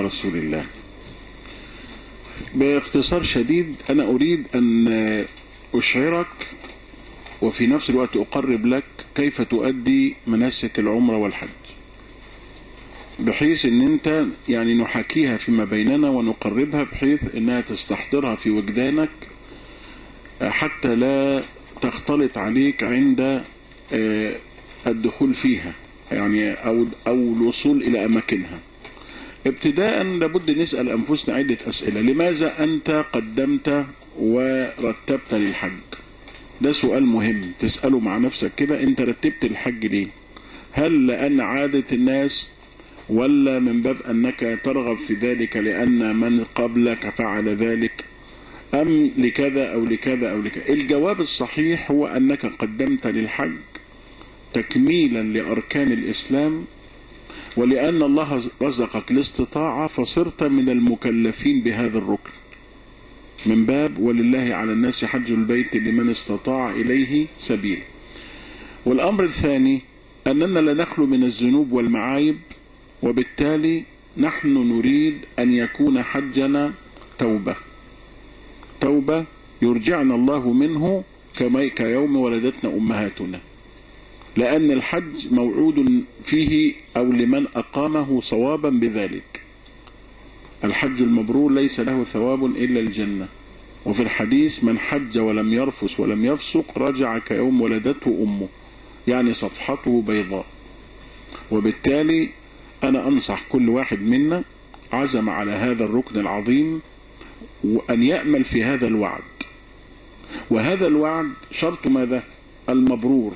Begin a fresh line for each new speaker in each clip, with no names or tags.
رسول الله باختصار شديد أنا أريد أن أشعرك وفي نفس الوقت أقرب لك كيف تؤدي مناسك العمرة والحج بحيث ان انت يعني نحاكيها فيما بيننا ونقربها بحيث انها تستحضرها في وجدانك حتى لا تختلط عليك عند الدخول فيها يعني او او الوصول الى اماكنها ابتداء لابد نسال انفسنا عده اسئله لماذا انت قدمت ورتبت للحج ده سؤال مهم تساله مع نفسك كده انت رتبت الحج ليه هل لان عاده الناس ولا من باب أنك ترغب في ذلك لأن من قبلك فعل ذلك أم لكذا أو لكذا أو لكذا الجواب الصحيح هو أنك قدمت للحج تكميلا لأركان الإسلام ولأن الله رزقك الاستطاعة فصرت من المكلفين بهذا الركن من باب ولله على الناس حج البيت لمن استطاع إليه سبيل والأمر الثاني أننا لا نخلو من الذنوب والمعايب وبالتالي نحن نريد أن يكون حجنا توبة توبة يرجعنا الله منه كما كيوم ولدتنا أمهاتنا لأن الحج موعود فيه أو لمن أقامه صوابا بذلك الحج المبرور ليس له ثواب إلا الجنة وفي الحديث من حج ولم يرفس ولم يفسق رجع كيوم ولدته أمه يعني صفحته بيضاء وبالتالي أنا أنصح كل واحد منا عزم على هذا الركن العظيم وأن يأمل في هذا الوعد وهذا الوعد شرط ماذا المبرور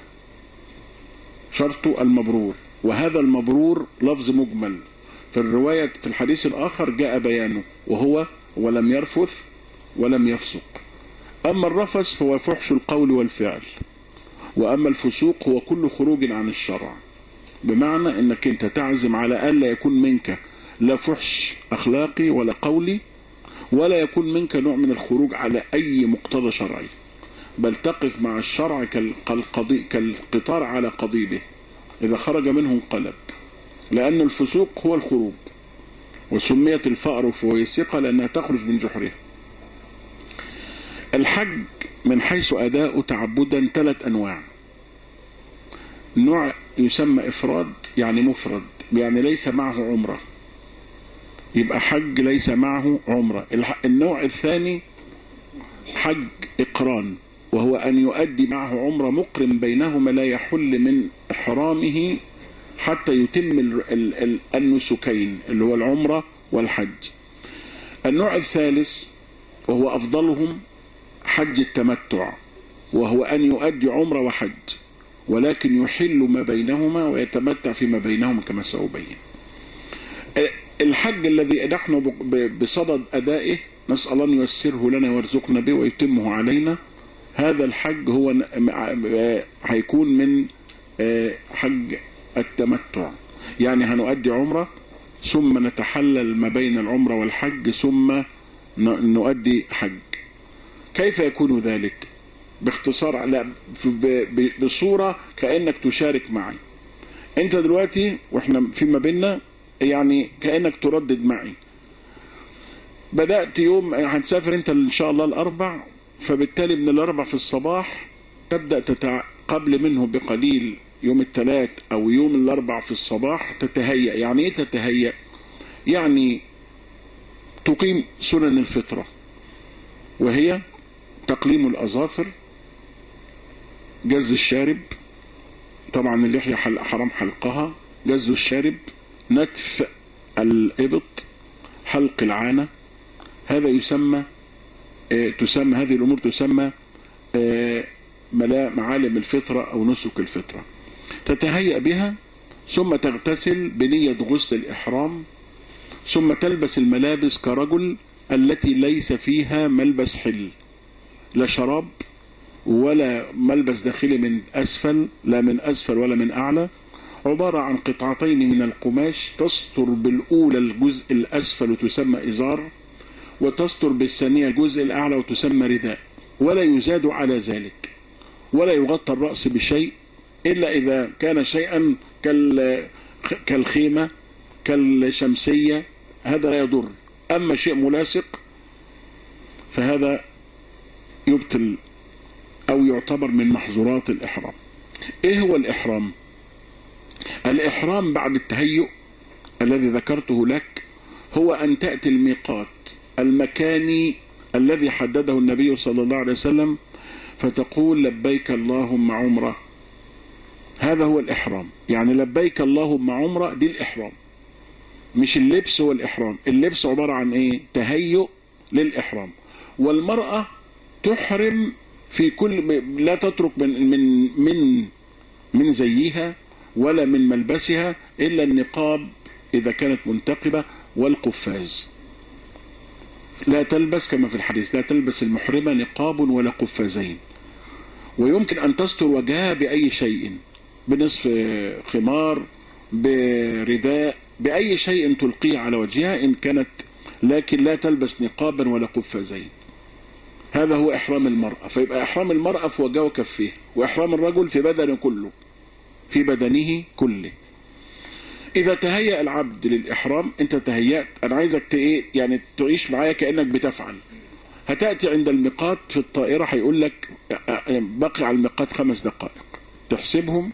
شرط المبرور وهذا المبرور لفظ مجمل في الرواية في الحديث الآخر جاء بيانه وهو ولم يرفث ولم يفسق أما الرفث فهو فحش القول والفعل وأما الفسوق هو كل خروج عن الشرع بمعنى انك انت تعزم على الا يكون منك لا فحش اخلاقي ولا قولي ولا يكون منك نوع من الخروج على اي مقتضى شرعي بل تقف مع الشرع كالقضي كالقطار على قضيبه اذا خرج منه انقلب لان الفسوق هو الخروج وسميت الفأر فويسقة لانها تخرج من جحرها الحج من حيث اداء تعبدا ثلاث انواع نوع يسمى إفراد يعني مفرد يعني ليس معه عمرة يبقى حج ليس معه عمرة النوع الثاني حج إقران وهو أن يؤدي معه عمرة مقرن بينهما لا يحل من إحرامه حتى يتم النسكين اللي هو العمرة والحج النوع الثالث وهو أفضلهم حج التمتع وهو أن يؤدي عمرة وحج ولكن يحل ما بينهما ويتمتع فيما بينهما كما سأبين الحج الذي نحن بصدد أدائه نسأل أن ييسره لنا ويرزقنا به ويتمه علينا هذا الحج هو هيكون من حج التمتع يعني هنؤدي عمرة ثم نتحلل ما بين العمرة والحج ثم نؤدي حج كيف يكون ذلك باختصار على بصورة كأنك تشارك معي انت دلوقتي واحنا فيما بيننا يعني كأنك تردد معي بدأت يوم هتسافر انت ان شاء الله الاربع فبالتالي من الاربع في الصباح تبدأ تتع... قبل منه بقليل يوم الثلاث او يوم الاربع في الصباح تتهيأ يعني ايه تتهيأ يعني تقيم سنن الفطرة وهي تقليم الأظافر جز الشارب طبعا اللحية حرام حلقها جز الشارب نتف الإبط حلق العانة هذا يسمى آه تسمى هذه الأمور تسمى آه معالم الفطرة أو نسك الفطرة تتهيأ بها ثم تغتسل بنية غسل الإحرام ثم تلبس الملابس كرجل التي ليس فيها ملبس حل لا شراب ولا ملبس داخلي من أسفل لا من أسفل ولا من أعلى عبارة عن قطعتين من القماش تستر بالأولى الجزء الأسفل وتسمى إزار وتستر بالثانية الجزء الأعلى وتسمى رداء ولا يزاد على ذلك ولا يغطى الرأس بشيء إلا إذا كان شيئا كالخيمة كالشمسية هذا لا يضر أما شيء ملاصق فهذا يبطل أو يعتبر من محظورات الإحرام إيه هو الإحرام الإحرام بعد التهيؤ الذي ذكرته لك هو أن تأتي الميقات المكاني الذي حدده النبي صلى الله عليه وسلم فتقول لبيك اللهم عمره هذا هو الإحرام يعني لبيك اللهم عمره دي الإحرام مش اللبس هو الإحرام اللبس عبارة عن إيه تهيؤ للإحرام والمرأة تحرم في كل لا تترك من من من من زيها ولا من ملبسها إلا النقاب إذا كانت منتقبة والقفاز لا تلبس كما في الحديث لا تلبس المحرمة نقاب ولا قفازين ويمكن أن تستر وجهها بأي شيء بنصف خمار برداء بأي شيء تلقيه على وجهها إن كانت لكن لا تلبس نقابا ولا قفازين هذا هو إحرام المرأة فيبقى إحرام المرأة في وجهه وكفيه وإحرام الرجل في بدنه كله في بدنه كله إذا تهيأ العبد للإحرام أنت تهيأت أنا عايزك إيه يعني تعيش معايا كأنك بتفعل هتأتي عند الميقات في الطائرة هيقول لك بقي على الميقات خمس دقائق تحسبهم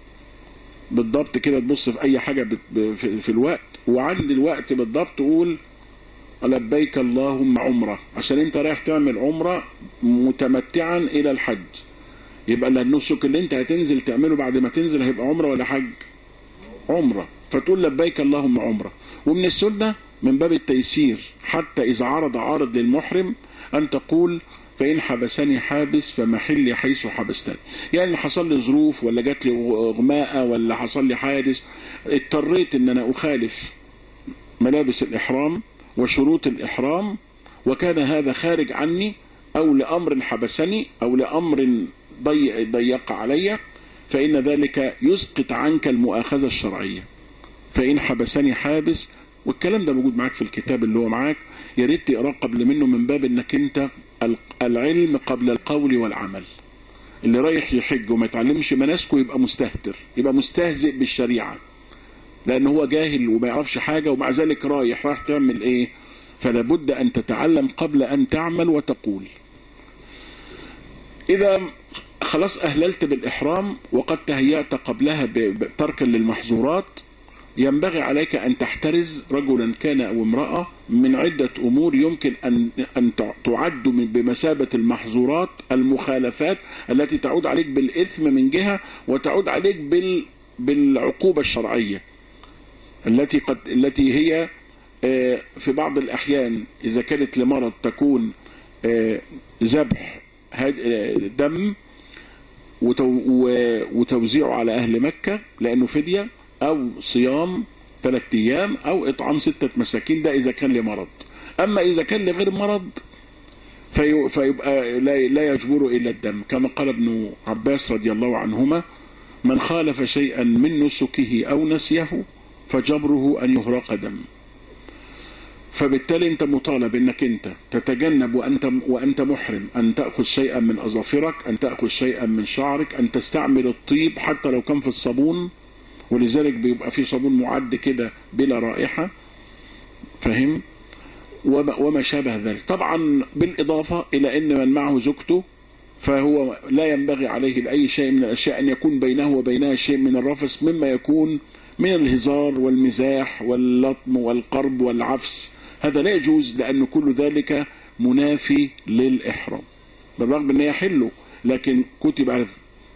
بالضبط كده تبص في أي حاجة في الوقت وعند الوقت بالضبط تقول لبيك اللهم عمرة عشان انت رايح تعمل عمرة متمتعا الى الحج يبقى النسك اللي انت هتنزل تعمله بعد ما تنزل هيبقى عمرة ولا حج عمرة فتقول لبيك اللهم عمرة ومن السنة من باب التيسير حتى إذا عرض عارض للمحرم أن تقول فإن حبسني حابس فمحلي حيث حبستني يعني حصل لي ظروف ولا جات لي غماءة ولا حصل لي حادث اضطريت ان انا اخالف ملابس الإحرام وشروط الإحرام وكان هذا خارج عني أو لأمر حبسني أو لأمر ضيق, ضيق علي فإن ذلك يسقط عنك المؤاخذة الشرعية فإن حبسني حابس والكلام ده موجود معاك في الكتاب اللي هو معاك يا ريت تقراه قبل منه من باب انك انت العلم قبل القول والعمل اللي رايح يحج وما يتعلمش مناسكه يبقى مستهتر يبقى مستهزئ بالشريعه لان هو جاهل وما يعرفش حاجه ومع ذلك رايح رايح تعمل ايه فلا بد ان تتعلم قبل ان تعمل وتقول اذا خلاص اهللت بالاحرام وقد تهيأت قبلها تركا للمحظورات ينبغي عليك ان تحترز رجلا كان او امراه من عده امور يمكن ان ان تعد بمثابه المحظورات المخالفات التي تعود عليك بالاثم من جهه وتعود عليك بال بالعقوبه الشرعيه التي قد التي هي في بعض الأحيان إذا كانت لمرض تكون ذبح دم وتوزيعه على أهل مكة لأنه فدية أو صيام ثلاثة أيام أو إطعام ستة مساكين ده إذا كان لمرض أما إذا كان لغير مرض في فيبقى لا يجبره إلا الدم كما قال ابن عباس رضي الله عنهما من خالف شيئا من نسكه أو نسيه فجبره أن يهرق دم فبالتالي انت مطالب انك انت تتجنب وانت وانت محرم ان تاخذ شيئا من اظافرك ان تاخذ شيئا من شعرك ان تستعمل الطيب حتى لو كان في الصابون ولذلك بيبقى في صابون معد كده بلا رائحه فهم وما شابه ذلك طبعا بالاضافه الى ان من معه زوجته فهو لا ينبغي عليه باي شيء من الاشياء ان يكون بينه وبينها شيء من الرفث مما يكون من الهزار والمزاح واللطم والقرب والعفس هذا لا يجوز لأن كل ذلك منافي للإحرام بالرغم أنه يحل لكن كتب على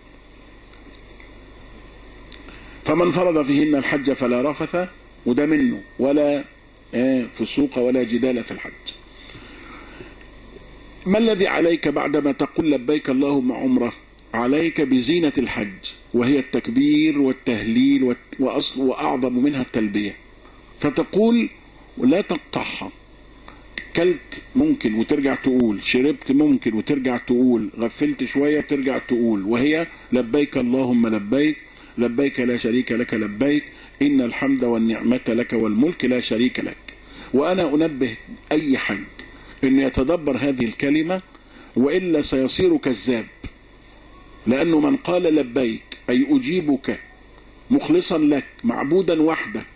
فمن فرض فيهن الحج فلا رفث وده منه ولا فسوق ولا جدال في الحج ما الذي عليك بعدما تقول لبيك اللهم عمره عليك بزينة الحج وهي التكبير والتهليل وأصل وأعظم منها التلبية فتقول ولا تقطعها كلت ممكن وترجع تقول شربت ممكن وترجع تقول غفلت شوية وترجع تقول وهي لبيك اللهم لبيك لبيك لا شريك لك لبيك إن الحمد والنعمة لك والملك لا شريك لك وأنا أنبه أي حج أنه يتدبر هذه الكلمة وإلا سيصير كذاب لأنه من قال لبيك أي أجيبك مخلصا لك معبودا وحدك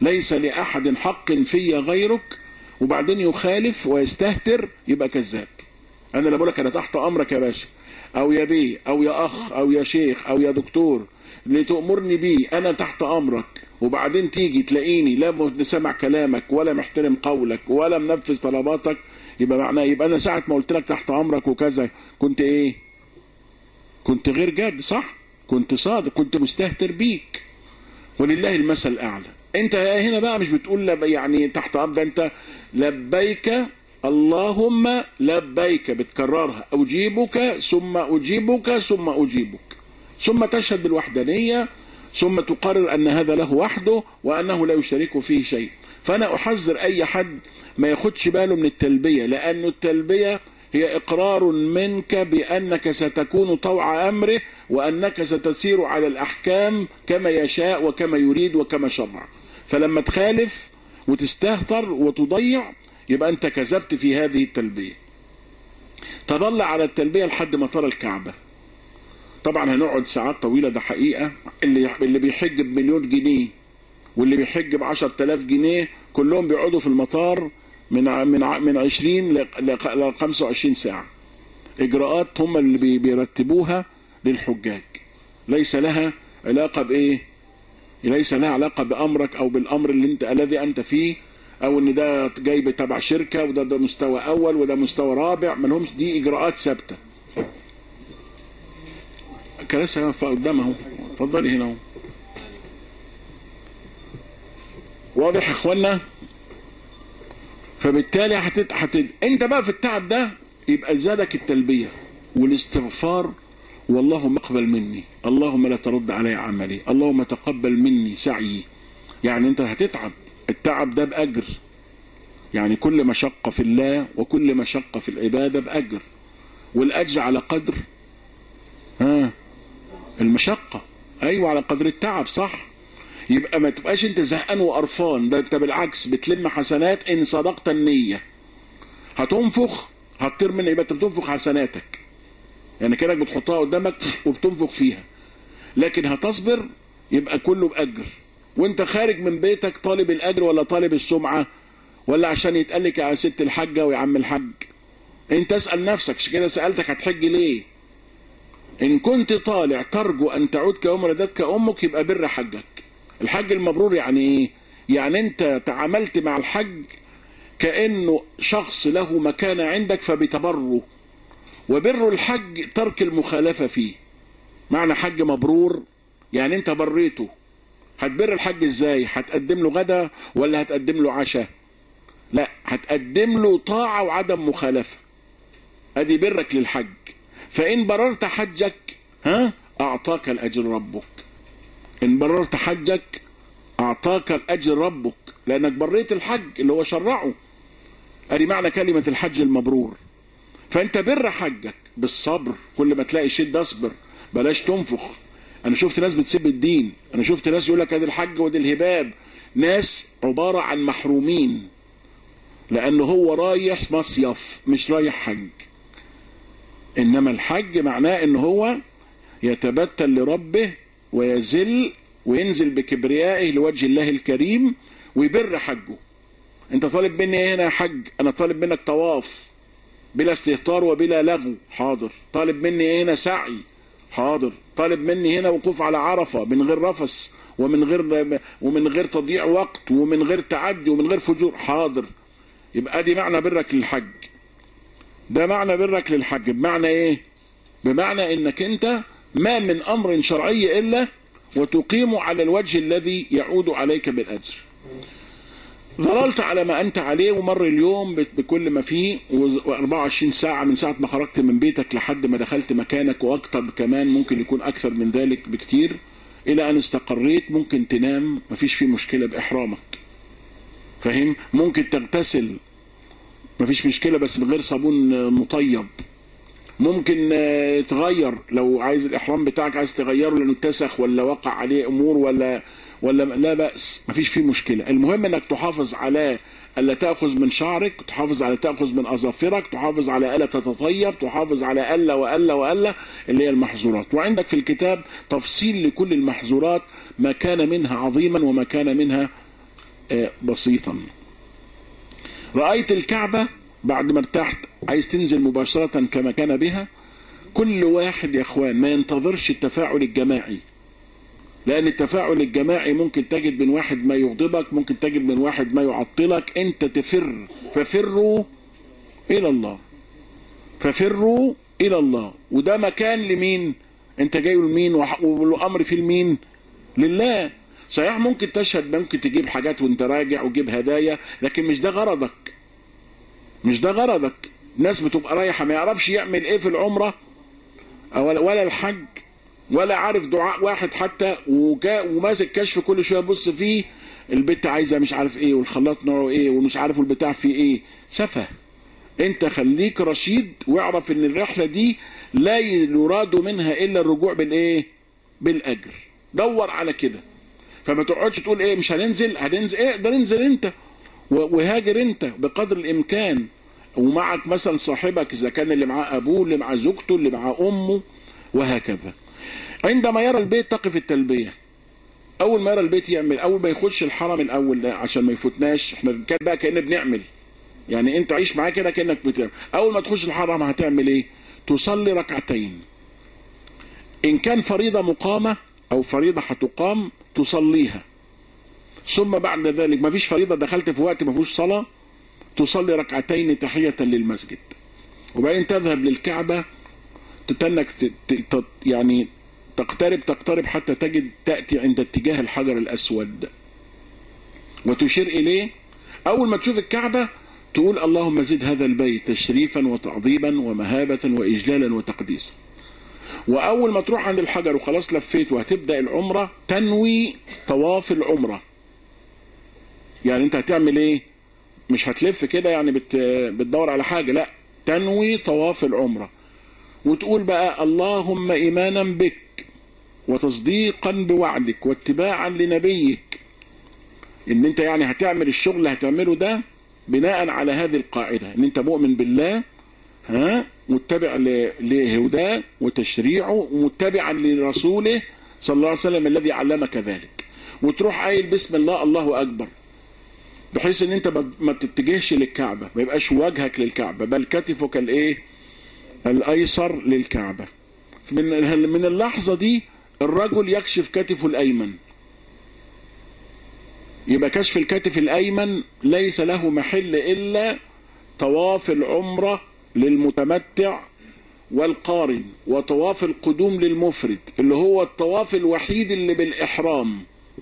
ليس لأحد حق في غيرك وبعدين يخالف ويستهتر يبقى كذاب انا اللي بقول لك انا تحت امرك يا باشا او يا بيه او يا اخ او يا شيخ او يا دكتور لتأمرني بيه انا تحت امرك وبعدين تيجي تلاقيني لا سامع كلامك ولا محترم قولك ولا منفذ طلباتك يبقى معناه يبقى انا ساعه ما قلت لك تحت امرك وكذا كنت ايه كنت غير جاد صح كنت صادق كنت مستهتر بيك ولله المثل الاعلى انت هنا بقى مش بتقول لب يعني تحت امر ده انت لبيك اللهم لبيك بتكررها اجيبك ثم اجيبك ثم اجيبك ثم تشهد بالوحدانيه ثم تقرر ان هذا له وحده وانه لا يشارك فيه شيء فانا احذر اي حد ما ياخدش باله من التلبيه لان التلبيه هي اقرار منك بانك ستكون طوع امره وانك ستسير على الاحكام كما يشاء وكما يريد وكما شرع فلما تخالف وتستهتر وتضيع يبقى انت كذبت في هذه التلبيه تظل على التلبيه لحد ما ترى الكعبه طبعا هنقعد ساعات طويله ده حقيقه اللي اللي بيحج بمليون جنيه واللي بيحج ب 10000 جنيه كلهم بيقعدوا في المطار من من من 20 ل 25 ساعه اجراءات هم اللي بيرتبوها للحجاج ليس لها علاقه بايه ليس لها علاقه بامرك او بالامر اللي انت الذي انت فيه او ان ده جاي تبع شركه وده ده مستوى اول وده مستوى رابع ما لهمش دي اجراءات ثابته كراسي قدام اهو اتفضلي هنا اهو واضح يا اخوانا فبالتالي هتت... هتت... انت بقى في التعب ده يبقى زادك التلبيه والاستغفار واللهم اقبل مني اللهم لا ترد علي عملي اللهم تقبل مني سعيي يعني انت هتتعب التعب ده باجر يعني كل مشقه في الله وكل مشقه في العباده باجر والاجر على قدر ها المشقه ايوه على قدر التعب صح يبقى ما تبقاش انت زهقان وقرفان ده انت بالعكس بتلم حسنات ان صدقت النيه هتنفخ هتطير من يبقى انت بتنفخ حسناتك يعني كانك بتحطها قدامك وبتنفخ فيها لكن هتصبر يبقى كله باجر وانت خارج من بيتك طالب الاجر ولا طالب السمعه ولا عشان يتقال لك يا ست الحاجه ويا عم الحاج انت اسال نفسك عشان كده سالتك هتحج ليه ان كنت طالع ترجو ان تعود كيوم ولدتك امك يبقى بر حجك الحج المبرور يعني ايه يعني انت تعاملت مع الحج كانه شخص له مكانه عندك فبتبره وبر الحج ترك المخالفه فيه معنى حج مبرور يعني انت بريته هتبر الحج ازاي هتقدم له غدا ولا هتقدم له عشاء لا هتقدم له طاعه وعدم مخالفه ادي برك للحج فان بررت حجك ها اعطاك الاجر ربك ان بررت حجك اعطاك الاجر ربك لانك بريت الحج اللي هو شرعه ادي معنى كلمه الحج المبرور فانت بر حجك بالصبر كل ما تلاقي شده اصبر بلاش تنفخ انا شفت ناس بتسب الدين انا شفت ناس يقول لك ادي الحج وادي الهباب ناس عباره عن محرومين لان هو رايح مصيف مش رايح حج انما الحج معناه ان هو يتبتل لربه ويذل وينزل بكبريائه لوجه الله الكريم ويبر حجه انت طالب مني ايه هنا يا حج انا طالب منك طواف بلا استهتار وبلا لغو حاضر طالب مني ايه هنا سعي حاضر طالب مني هنا وقوف على عرفه من غير رفس ومن غير ومن غير تضييع وقت ومن غير تعدي ومن غير فجور حاضر يبقى دي معنى برك للحج ده معنى برك للحج بمعنى ايه بمعنى انك انت ما من امر شرعي الا وتقيم على الوجه الذي يعود عليك بالاجر ظللت على ما انت عليه ومر اليوم بكل ما فيه و24 ساعه من ساعه ما خرجت من بيتك لحد ما دخلت مكانك واكتر كمان ممكن يكون اكثر من ذلك بكتير الى ان استقريت ممكن تنام مفيش فيه مشكله باحرامك فاهم ممكن تغتسل مفيش مشكله بس من غير صابون مطيب ممكن تغير لو عايز الاحرام بتاعك عايز تغيره لانه اتسخ ولا وقع عليه امور ولا ولا لا باس مفيش فيه مشكله المهم انك تحافظ على الا تاخذ من شعرك تحافظ على تاخذ من اظافرك تحافظ على الا تتطيب تحافظ على الا والا والا اللي هي المحظورات وعندك في الكتاب تفصيل لكل المحظورات ما كان منها عظيما وما كان منها آه، بسيطا رأيت الكعبة بعد ما ارتحت عايز تنزل مباشرة كما كان بها كل واحد يا اخوان ما ينتظرش التفاعل الجماعي لان التفاعل الجماعي ممكن تجد من واحد ما يغضبك ممكن تجد من واحد ما يعطلك انت تفر ففروا الى الله ففروا الى الله وده مكان لمين انت جاي لمين وح- والامر في المين لله صحيح ممكن تشهد ممكن تجيب حاجات وانت راجع وتجيب هدايا لكن مش ده غرضك مش ده غرضك ناس بتبقى رايحه ما يعرفش يعمل ايه في العمره ولا ولا الحج ولا عارف دعاء واحد حتى وجاء وماسك كشف كل شويه يبص فيه البت عايزه مش عارف ايه والخلاط نوعه ايه ومش عارف البتاع فيه ايه سفه انت خليك رشيد واعرف ان الرحله دي لا يراد منها الا الرجوع بالايه بالاجر دور على كده فما تقعدش تقول ايه مش هننزل هننزل ايه ده ننزل انت و- وهاجر انت بقدر الامكان ومعك مثلا صاحبك اذا كان اللي معاه ابوه اللي معاه زوجته اللي معاه امه وهكذا عندما يرى البيت تقف التلبيه اول ما يرى البيت يعمل اول ما يخش الحرم الاول ده عشان ما يفوتناش احنا كان بقى كأننا بنعمل يعني انت عيش معاه كده كانك بتعمل اول ما تخش الحرم هتعمل ايه تصلي ركعتين ان كان فريضه مقامه او فريضه هتقام تصليها ثم بعد ذلك ما فيش فريضه دخلت في وقت ما فيهوش صلاه تصلي ركعتين تحيه للمسجد وبعدين تذهب للكعبه تتنك ت- ت- ت- يعني تقترب تقترب حتى تجد تأتي عند اتجاه الحجر الأسود وتشير إليه أول ما تشوف الكعبة تقول اللهم زد هذا البيت تشريفا وتعظيما ومهابة وإجلالا وتقديسا وأول ما تروح عند الحجر وخلاص لفيت وهتبدأ العمرة تنوي طواف العمرة يعني أنت هتعمل إيه مش هتلف كده يعني بت... بتدور على حاجة لا تنوي طواف العمرة وتقول بقى اللهم إيمانا بك وتصديقا بوعدك واتباعا لنبيك ان انت يعني هتعمل الشغل اللي هتعمله ده بناء على هذه القاعدة ان انت مؤمن بالله ها متبع ل- لهداه وتشريعه ومتبعا لرسوله صلى الله عليه وسلم الذي علمك ذلك وتروح قايل بسم الله الله اكبر بحيث ان انت ما- ما تتجهش للكعبة ما يبقاش وجهك للكعبة بل كتفك الايه الايسر للكعبة من من اللحظة دي الرجل يكشف كتفه الايمن يبقى كشف الكتف الايمن ليس له محل الا طواف العمرة للمتمتع والقارن وطواف القدوم للمفرد اللي هو الطواف الوحيد اللي بالاحرام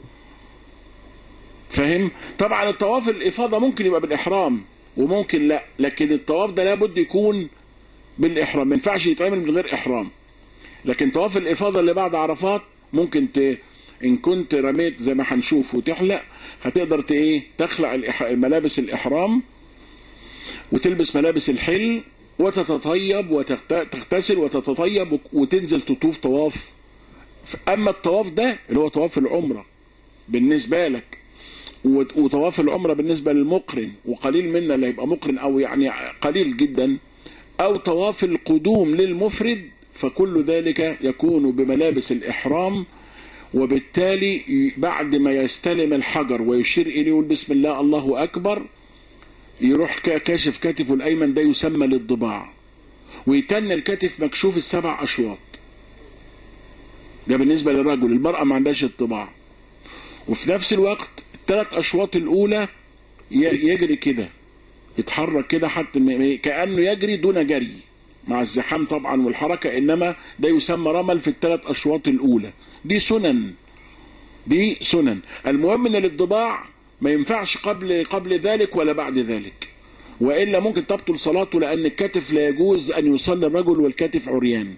فاهم طبعا الطواف الافاضه ممكن يبقى بالاحرام وممكن لا لكن الطواف ده لابد يكون بالاحرام ما ينفعش يتعمل من غير احرام لكن طواف الافاضه اللي بعد عرفات ممكن ت... ان كنت رميت زي ما هنشوف وتحلق هتقدر ت ايه تخلع الإح... ملابس الاحرام وتلبس ملابس الحل وتتطيب وتغتسل وتتطيب وتنزل تطوف طواف اما الطواف ده اللي هو طواف العمره بالنسبه لك وت- وطواف العمره بالنسبه للمقرن وقليل منا اللي هيبقى مقرن او يعني قليل جدا او طواف القدوم للمفرد فكل ذلك يكون بملابس الاحرام وبالتالي ي- بعد ما يستلم الحجر ويشير اليه يقول بسم الله الله اكبر يروح ك- كاشف كتفه الايمن ده يسمى للضباع ويتن الكتف مكشوف السبع اشواط ده بالنسبه للرجل المراه ما عندهاش الطباع وفي نفس الوقت الثلاث اشواط الاولى ي- يجري كده يتحرك كده حتى م- كانه يجري دون جري مع الزحام طبعا والحركه انما ده يسمى رمل في الثلاث اشواط الاولى دي سنن دي سنن المهم ان الانطباع ما ينفعش قبل قبل ذلك ولا بعد ذلك والا ممكن تبطل صلاته لان الكتف لا يجوز ان يصلي الرجل والكتف عريان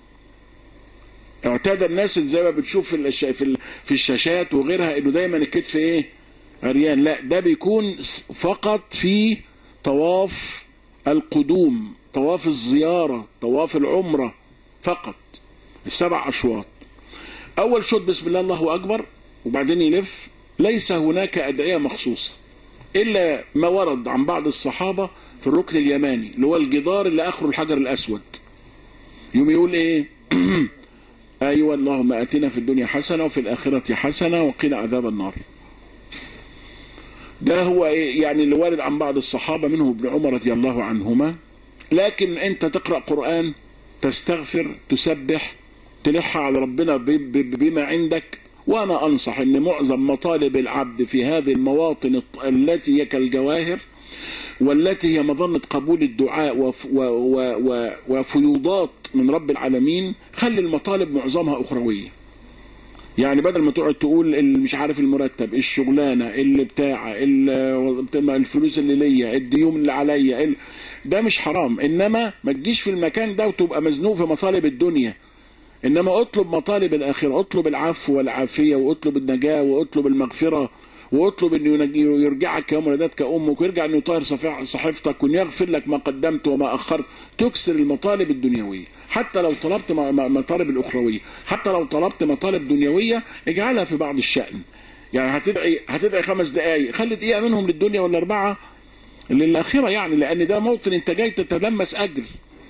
اعتاد الناس زي ما بتشوف في الش- في ال- في الشاشات وغيرها انه دايما الكتف ايه عريان لا ده بيكون س- فقط في طواف القدوم طواف الزيارة طواف العمرة فقط السبع أشواط أول شوط بسم الله الله أكبر وبعدين يلف ليس هناك أدعية مخصوصة إلا ما ورد عن بعض الصحابة في الركن اليماني اللي هو الجدار اللي آخره الحجر الأسود يوم يقول إيه أيوة اللهم آتنا في الدنيا حسنة وفي الآخرة حسنة وقنا عذاب النار ده هو إيه؟ يعني اللي وارد عن بعض الصحابة منهم ابن عمر رضي الله عنهما لكن انت تقرأ قرآن تستغفر تسبح تلح على ربنا ب- ب- بما عندك وانا انصح ان معظم مطالب العبد في هذه المواطن الط- التي هي كالجواهر والتي هي مظنة قبول الدعاء وف و و و وفيوضات من رب العالمين خلي المطالب معظمها أخروية يعني بدل ما تقعد تقول اللي مش عارف المرتب الشغلانه اللي بتاع ال- الفلوس اللي ليا الديون اللي عليا ال- ده مش حرام انما ما تجيش في المكان ده وتبقى مزنوق في مطالب الدنيا انما اطلب مطالب الاخره اطلب العفو والعافيه واطلب النجاه واطلب المغفره واطلب انه ينج- يرجعك يوم ولدتك امك ويرجع انه يطهر صفيح- صحيفتك وانه يغفر لك ما قدمت وما اخرت تكسر المطالب الدنيويه حتى لو طلبت م- م- مطالب الاخرويه حتى لو طلبت مطالب دنيويه اجعلها في بعض الشأن يعني هتدعي هتدعي خمس دقائق خلي دقيقه منهم للدنيا ولا اربعه للاخره يعني لان ده موطن انت جاي تتلمس اجر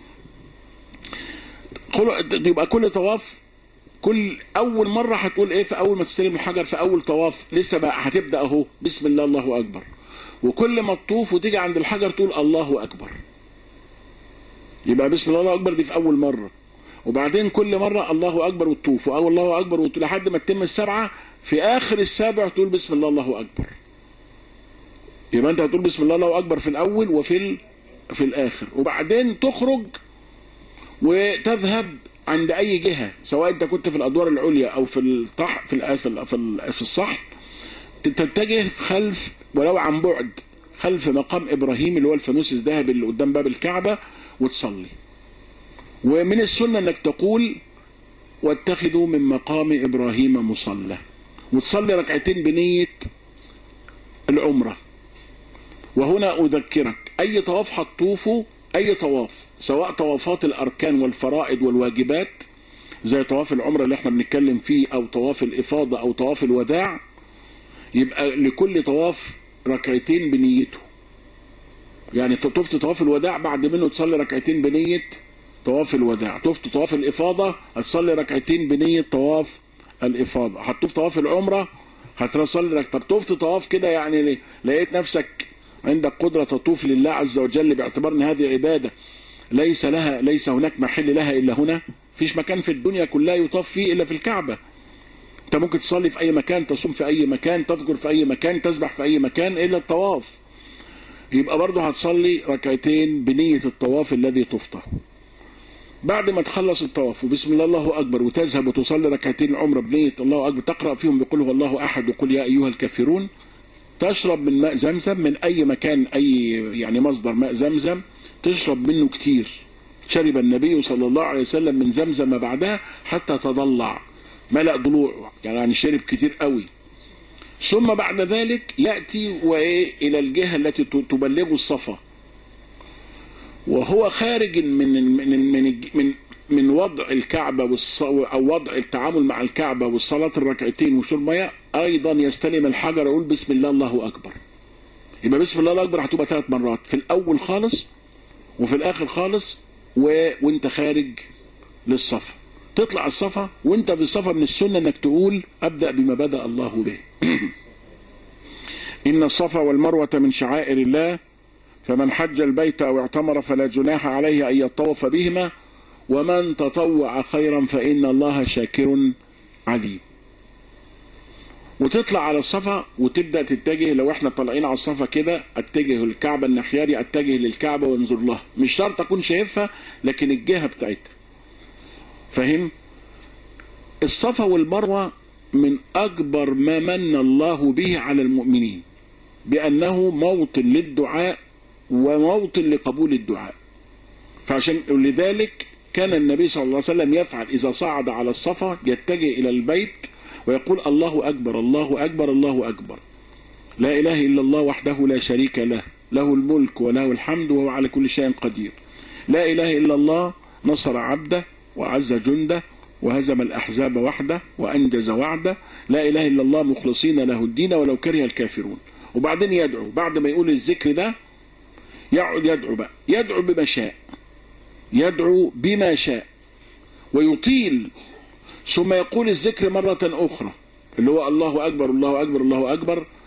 قل- يبقى كل طواف كل اول مره هتقول ايه في اول ما تستلم الحجر في اول طواف لسه بقى هتبدا اهو بسم الله الله اكبر وكل ما تطوف وتيجي عند الحجر تقول الله اكبر يبقى بسم الله الله اكبر دي في اول مره وبعدين كل مره الله اكبر وتطوف او الله اكبر وت- لحد ما تتم السبعه في اخر السابع تقول بسم الله الله اكبر يبقى انت هتقول بسم الله الله اكبر في الاول وفي ال... في الاخر وبعدين تخرج وتذهب عند اي جهه سواء انت كنت في الادوار العليا او في الطح في ال... في ال... في, ال... في الصحن تتجه خلف ولو عن بعد خلف مقام ابراهيم اللي هو الفانوس الذهبي اللي قدام باب الكعبه وتصلي ومن السنه انك تقول واتخذوا من مقام ابراهيم مصلى وتصلي ركعتين بنيه العمره وهنا أذكرك أي طواف هتطوفه أي طواف سواء طوافات الأركان والفرائض والواجبات زي طواف العمرة اللي احنا بنتكلم فيه أو طواف الإفاضة أو طواف الوداع يبقى لكل طواف ركعتين بنيته يعني طفت طواف الوداع بعد منه تصلي ركعتين بنية طواف الوداع طفت طواف الإفاضة هتصلي ركعتين بنية طواف الإفاضة هتطوف طواف العمرة هتصلي رك... طب طفت طواف كده يعني لقيت نفسك عندك قدرة تطوف لله عز وجل باعتبار ان هذه عبادة ليس لها ليس هناك محل لها الا هنا فيش مكان في الدنيا كلها يطاف فيه الا في الكعبة انت ممكن تصلي في اي مكان تصوم في اي مكان تذكر في اي مكان تسبح في اي مكان الا الطواف يبقى برضه هتصلي ركعتين بنية الطواف الذي طفته بعد ما تخلص الطواف وبسم الله الله اكبر وتذهب وتصلي ركعتين العمره بنيه الله اكبر تقرا فيهم بقول هو الله احد وقل يا ايها الكافرون تشرب من ماء زمزم من اي مكان اي يعني مصدر ماء زمزم تشرب منه كتير شرب النبي صلى الله عليه وسلم من زمزم بعدها حتى تضلع ملأ ضلوعه يعني شرب كتير قوي ثم بعد ذلك يأتي وإيه إلى الجهة التي تبلغه الصفا وهو خارج من من من من من وضع الكعبة والص... أو وضع التعامل مع الكعبة والصلاة الركعتين وشرب مياه أيضا يستلم الحجر يقول بسم الله الله أكبر يبقى بسم الله الله أكبر هتبقى ثلاث مرات في الأول خالص وفي الآخر خالص و... وأنت خارج للصفا تطلع الصفا وأنت بالصفا من السنة أنك تقول أبدأ بما بدأ الله به إن الصفا والمروة من شعائر الله فمن حج البيت أو اعتمر فلا جناح عليه أن يطوف بهما ومن تطوع خيرا فإن الله شاكر عليم وتطلع على الصفا وتبدأ تتجه لو احنا طالعين على الصفا كده اتجه للكعبة الناحية دي اتجه للكعبة وانظر لها مش شرط اكون شايفها لكن الجهة بتاعتها فاهم الصفا والمروة من اكبر ما من الله به على المؤمنين بانه موطن للدعاء وموطن لقبول الدعاء فعشان لذلك كان النبي صلى الله عليه وسلم يفعل إذا صعد على الصفا يتجه إلى البيت ويقول الله أكبر الله أكبر الله أكبر لا إله إلا الله وحده لا شريك له له الملك وله الحمد وهو على كل شيء قدير لا إله إلا الله نصر عبده وعز جنده وهزم الأحزاب وحده وأنجز وعده لا إله إلا الله مخلصين له الدين ولو كره الكافرون وبعدين يدعو بعد ما يقول الذكر ده يقعد يدعو بقى يدعو بما شاء يدعو بما شاء ويطيل ثم يقول الذكر مرة أخرى اللي هو الله أكبر الله أكبر الله أكبر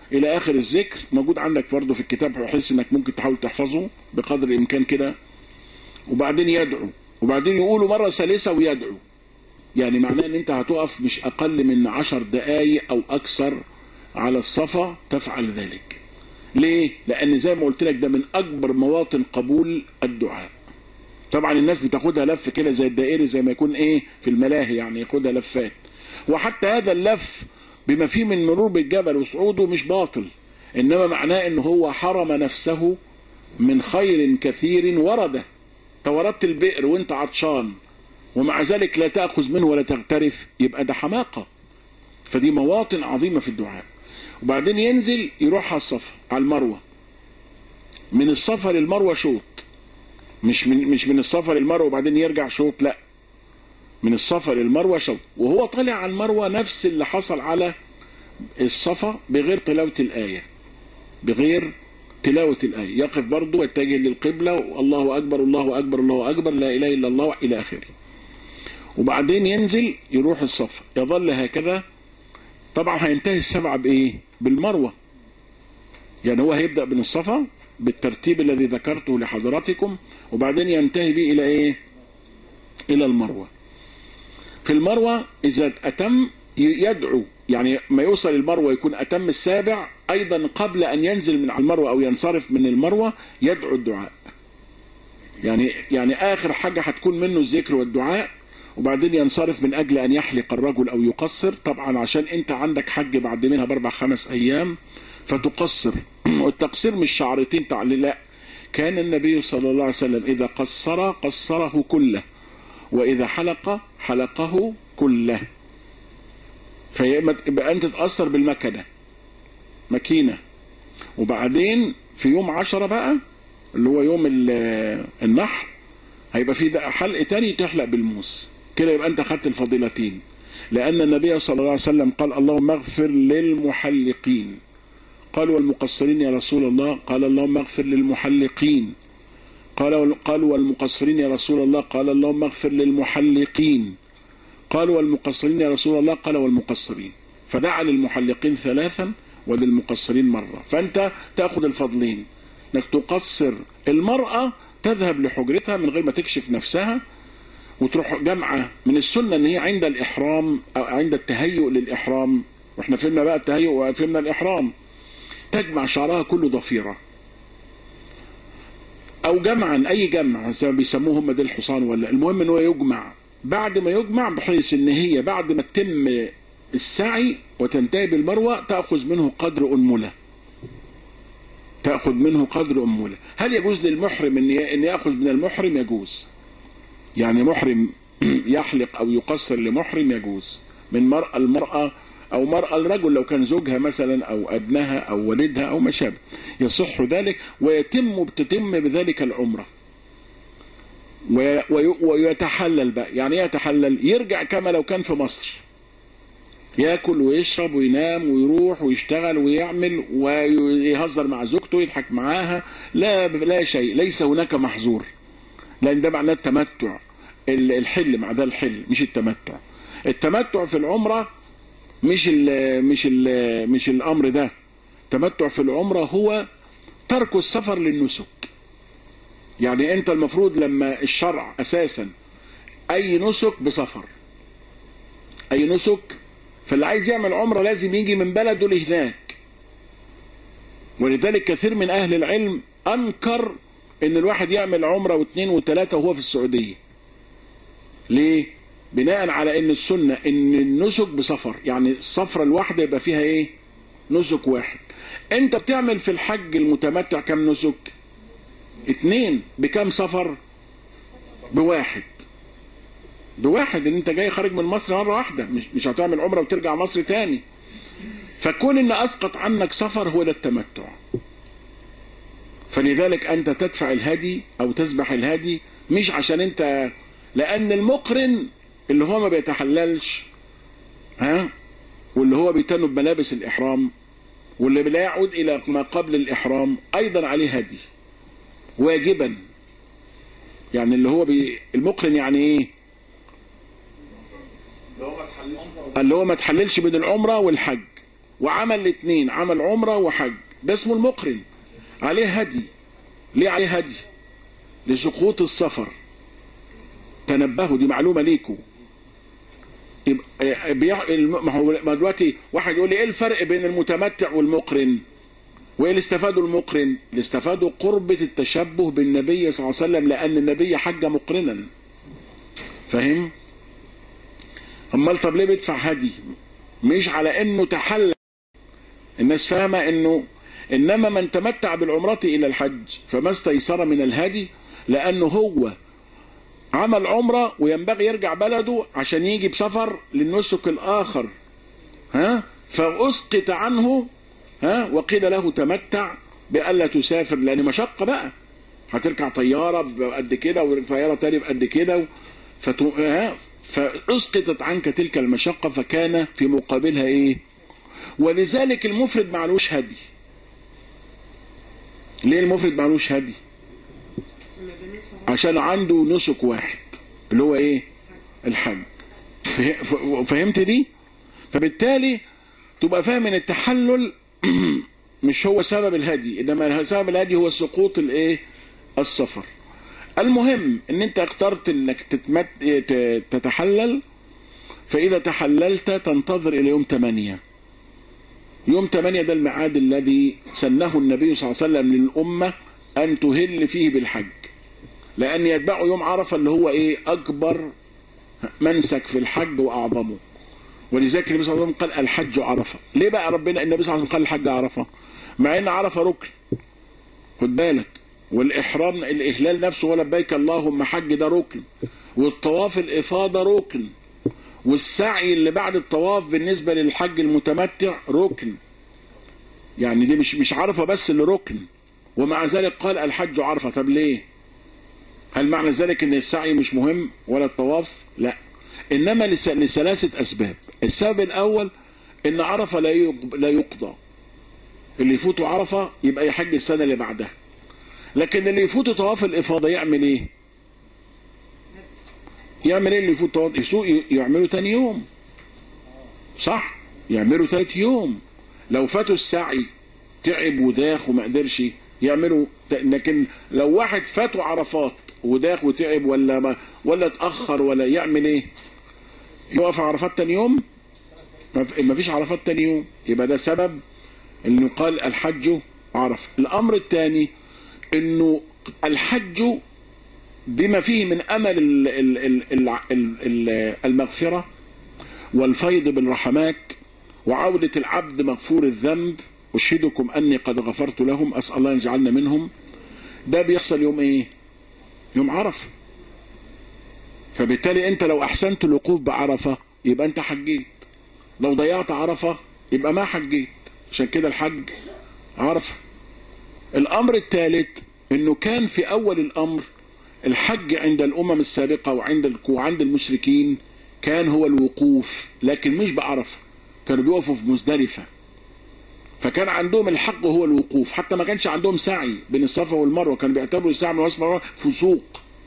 الى اخر الذكر موجود عندك برضه في الكتاب بحيث انك ممكن تحاول تحفظه بقدر الامكان كده وبعدين يدعو وبعدين يقولوا مره ثالثه ويدعو يعني معناه ان انت هتقف مش اقل من عشر دقايق او اكثر على الصفا تفعل ذلك ليه لان زي ما قلت لك ده من اكبر مواطن قبول الدعاء طبعا الناس بتاخدها لف كده زي الدائري زي ما يكون ايه في الملاهي يعني ياخدها لفات وحتى هذا اللف بما فيه من مرور بالجبل وصعوده مش باطل انما معناه ان هو حرم نفسه من خير كثير ورده توردت البئر وانت عطشان ومع ذلك لا تأخذ منه ولا تغترف يبقى ده حماقة فدي مواطن عظيمة في الدعاء وبعدين ينزل يروح على الصفا على المروة من الصفا للمروة شوط مش من مش من الصفا للمروة وبعدين يرجع شوط لا من الصفا للمروة شوط وهو طالع على المروة نفس اللي حصل على الصفا بغير تلاوة الآية بغير تلاوة الآية يقف برضه ويتجه للقبلة والله أكبر الله أكبر الله أكبر لا إله إلا الله إلى آخره وبعدين ينزل يروح الصفا يظل هكذا طبعا هينتهي السبعة بإيه بالمروة يعني هو هيبدأ من الصفا بالترتيب الذي ذكرته لحضراتكم وبعدين ينتهي به إلى إيه إلى المروة في المروة إذا أتم يدعو يعني ما يوصل المروة يكون أتم السابع أيضا قبل أن ينزل من المروة أو ينصرف من المروة يدعو الدعاء يعني يعني آخر حاجة هتكون منه الذكر والدعاء وبعدين ينصرف من أجل أن يحلق الرجل أو يقصر طبعا عشان أنت عندك حج بعد منها بأربع خمس أيام فتقصر والتقصير مش شعرتين تعليل لا كان النبي صلى الله عليه وسلم إذا قصر قصره كله وإذا حلق حلقه كله فيبقى أنت تتأثر بالمكنة ماكينة وبعدين في يوم عشرة بقى اللي هو يوم النحر هيبقى في حلق تاني تحلق بالموس كده يبقى انت خدت الفضيلتين لان النبي صلى الله عليه وسلم قال اللهم اغفر للمحلقين قال والمقصرين يا رسول الله قال اللهم اغفر للمحلقين قال قالوا والمقصرين يا رسول الله قال اللهم اغفر للمحلقين قالوا والمقصرين يا رسول الله قال والمقصرين فدعا للمحلقين ثلاثا وللمقصرين مرة فأنت تأخذ الفضلين أنك تقصر المرأة تذهب لحجرتها من غير ما تكشف نفسها وتروح جامعة من السنة ان هي عند الاحرام او عند التهيؤ للاحرام واحنا فهمنا بقى التهيؤ وفهمنا الاحرام تجمع شعرها كله ضفيرة او جمعا اي جمع زي ما بيسموه هم دي الحصان ولا المهم ان هو يجمع بعد ما يجمع بحيث ان هي بعد ما تتم السعي وتنتهي بالمروة تأخذ منه قدر أنملة تأخذ منه قدر أنملة هل يجوز للمحرم أن يأخذ من المحرم يجوز يعني محرم يحلق أو يقصر لمحرم يجوز من مرأة المرأة أو مرأة الرجل لو كان زوجها مثلا أو ابنها أو والدها أو ما شابه يصح ذلك ويتم بتتم بذلك العمرة ويتحلل بقى يعني يتحلل يرجع كما لو كان في مصر ياكل ويشرب وينام ويروح ويشتغل ويعمل ويهزر مع زوجته يضحك معاها لا لا شيء ليس هناك محظور لان ده معناه التمتع الحل مع ده الحل مش التمتع التمتع في العمره مش ال مش ال مش الامر ده التمتع في العمره هو ترك السفر للنسك يعني انت المفروض لما الشرع اساسا اي نسك بسفر اي نسك فاللي عايز يعمل عمره لازم يجي من بلده لهناك ولذلك كثير من اهل العلم انكر ان الواحد يعمل عمره واثنين وثلاثه وهو في السعوديه ليه بناء على ان السنه ان النسك بسفر يعني السفره الواحده يبقى فيها ايه نسك واحد انت بتعمل في الحج المتمتع كم نسك اتنين بكم سفر بواحد بواحد ان انت جاي خارج من مصر مره واحده مش مش هتعمل عمره وترجع مصر تاني فكون ان اسقط عنك سفر هو ده التمتع فلذلك انت تدفع الهدي او تذبح الهدي مش عشان انت لان المقرن اللي هو ما بيتحللش ها واللي هو بيتنب ملابس الاحرام واللي لا يعود الى ما قبل الاحرام ايضا عليه هدي واجبا يعني اللي هو بي المقرن يعني ايه اللي هو ما تحللش بين العمره والحج وعمل الاثنين عمل عمرة وحج ده اسمه المقرن عليه هدي ليه عليه هدي لسقوط السفر تنبهوا دي معلومة ليكم يبقى بيع... الم- ما هو ما دلوقتي واحد يقول لي ايه الفرق بين المتمتع والمقرن وايه اللي استفادوا المقرن اللي استفادوا قربة التشبه بالنبي صلى الله عليه وسلم لان النبي حج مقرنا فاهم امال طب ليه بيدفع هدي مش على انه تحلل الناس فاهمه انه انما من تمتع بالعمره الى الحج فما استيسر من الهدي لانه هو عمل عمره وينبغي يرجع بلده عشان يجي بسفر للنسك الاخر ها فاسقط عنه ها وقيل له تمتع بألا تسافر لان مشقه بقى هتركع طياره بقد كده وطياره تاني بقد كده فتو... ها فاسقطت عنك تلك المشقه فكان في مقابلها ايه ولذلك المفرد معلوش هدي ليه المفرد معلوش هدي عشان عنده نسك واحد اللي هو ايه الحج فه- ف- فهمت دي فبالتالي تبقى فاهم ان التحلل مش هو سبب الهدي انما سبب الهدي هو سقوط الايه السفر المهم ان انت اخترت انك تتمت... ت- تتحلل فاذا تحللت تنتظر الى يوم 8 يوم 8 ده الميعاد الذي سنه النبي صلى الله عليه وسلم للامه ان تهل فيه بالحج لان يتبعه يوم عرفه اللي هو ايه اكبر منسك في الحج واعظمه ولذلك النبي صلى الله عليه وسلم قال الحج عرفه ليه بقى ربنا النبي صلى الله عليه وسلم قال الحج عرفه مع ان عرفه ركن خد بالك والاحرام الاهلال نفسه هو لبيك اللهم حج ده ركن والطواف الافاضه ركن والسعي اللي بعد الطواف بالنسبه للحج المتمتع ركن يعني دي مش مش عرفه بس اللي ركن ومع ذلك قال الحج عرفه طب ليه هل معنى ذلك ان السعي مش مهم ولا الطواف لا انما لس- لثلاثه اسباب السبب الاول ان عرفه لا يق- لا يقضى اللي يفوته عرفه يبقى يحج السنه اللي بعدها لكن اللي يفوته طواف الافاضه يعمل ايه يعمل ايه اللي يفوت طواف يسوق يعمله تاني يوم صح يعملوا تالت يوم لو فاتوا السعي تعب وداخ وما قدرش يعملوا ت- لكن لو واحد فاته عرفات وداخ وتعب ولا ما ولا اتاخر ولا يعمل ايه يقف عرفات تاني يوم ما ف- ما فيش عرفات تاني يوم يبقى ده سبب انه قال الحج عرف الامر الثاني انه الحج بما فيه من امل ال- ال- ال- ال- ال- ال- المغفره والفيض بالرحمات وعودة العبد مغفور الذنب أشهدكم أني قد غفرت لهم أسأل الله أن يجعلنا منهم ده بيحصل يوم إيه يوم عرفة فبالتالي أنت لو أحسنت الوقوف بعرفة يبقى أنت حجيت لو ضيعت عرفة يبقى ما حجيت عشان كده الحج عرفة الأمر الثالث أنه كان في أول الأمر الحج عند الأمم السابقة وعند ال- وعند المشركين كان هو الوقوف لكن مش بعرفة كانوا بيقفوا في مزدلفة فكان عندهم الحق هو الوقوف حتى ما كانش عندهم سعي بين الصفا والمروة كانوا بيعتبروا السعي من الصفا والمروة فسوق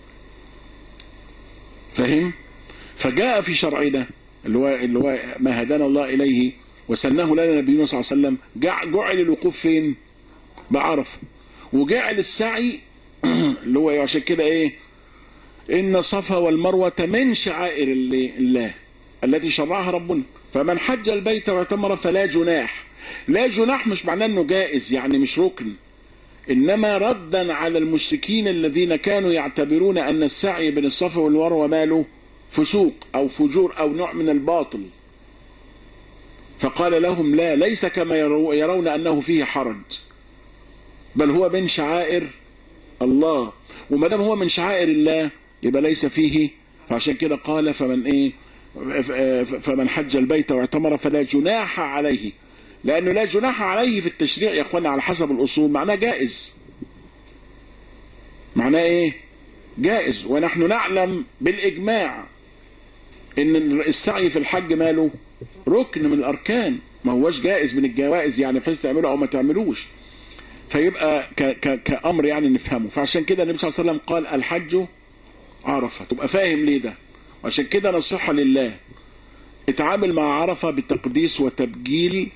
فاهم فجاء في شرعنا اللي هو اللي هو ما هدانا الله اليه وسناه لنا نبينا صلى الله عليه وسلم جع- جعل الوقوف فين؟ بعرفه وجعل السعي اللي هو عشان كده ايه إن الصفا والمروة من شعائر اللي- الله التي شرعها ربنا فمن حج البيت واعتمر فلا جناح لا جناح مش معناه انه جائز يعني مش ركن انما ردا على المشركين الذين كانوا يعتبرون ان السعي بين الصفا والمروه ماله فسوق او فجور او نوع من الباطل فقال لهم لا ليس كما يرو- يرون انه فيه حرج بل هو من شعائر الله وما دام هو من شعائر الله يبقى ليس فيه فعشان كده قال فمن ايه ف- ف- فمن حج البيت واعتمر فلا جناح عليه لانه لا جناح عليه في التشريع يا اخوانا على حسب الاصول معناه جائز معناه ايه جائز ونحن نعلم بالاجماع ان السعي في الحج ماله ركن من الاركان ما هوش جائز من الجوائز يعني بحيث تعمله او ما تعملوش فيبقى ك ك كامر يعني نفهمه فعشان كده النبي صلى الله عليه وسلم قال الحج عرفه تبقى فاهم ليه ده وعشان كده نصيحه لله اتعامل مع عرفه بتقديس وتبجيل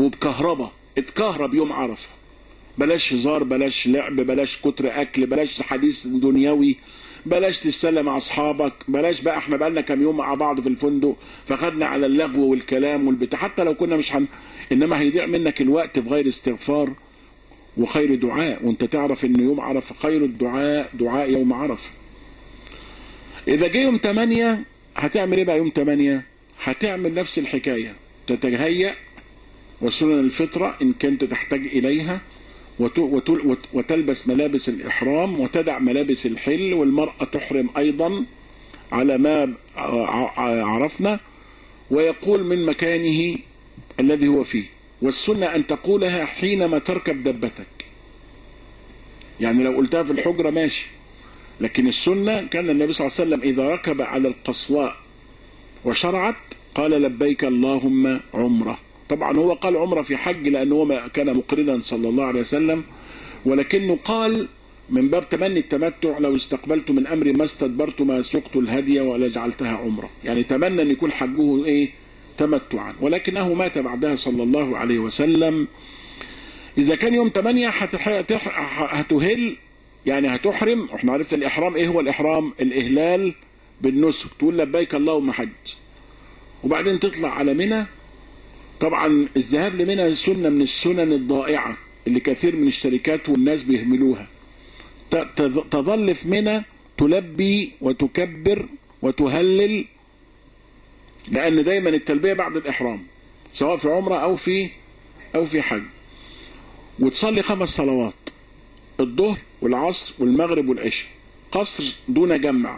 وبكهرباء اتكهرب يوم عرفه بلاش هزار بلاش لعب بلاش كتر اكل بلاش حديث دنيوي بلاش تتسلى مع اصحابك بلاش بقى احنا بقالنا كام يوم مع بعض في الفندق فخدنا على اللغو والكلام والبتاع حتى لو كنا مش هن انما هيضيع منك الوقت بغير استغفار وخير دعاء وانت تعرف ان يوم عرفه خير الدعاء دعاء يوم عرفه اذا جه يوم 8 هتعمل ايه بقى يوم 8 هتعمل نفس الحكايه تتهيأ وسنن الفطره ان كنت تحتاج اليها وتلبس ملابس الإحرام وتدع ملابس الحل والمرأة تحرم أيضا على ما عرفنا ويقول من مكانه الذي هو فيه والسنة أن تقولها حينما تركب دبتك يعني لو قلتها في الحجرة ماشي لكن السنة كان النبي صلى الله عليه وسلم إذا ركب على القصواء وشرعت قال لبيك اللهم عمره طبعا هو قال عمره في حج لأنه هو كان مقرنا صلى الله عليه وسلم ولكنه قال من باب تمني التمتع لو استقبلت من أمري ما استدبرت ما سقت الهدي ولا جعلتها عمره يعني تمنى أن يكون حجه إيه تمتعا ولكنه مات بعدها صلى الله عليه وسلم إذا كان يوم 8 هتهل يعني هتحرم احنا عرفت الإحرام إيه هو الإحرام الإهلال بالنسك تقول لبيك اللهم حج وبعدين تطلع على منى طبعا الذهاب لمنى سنة من السنن الضائعة اللي كثير من الشركات والناس بيهملوها تظل في منى تلبي وتكبر وتهلل لأن دايما التلبية بعد الإحرام سواء في عمرة أو في أو في حج وتصلي خمس صلوات الظهر والعصر والمغرب والعشاء قصر دون جمع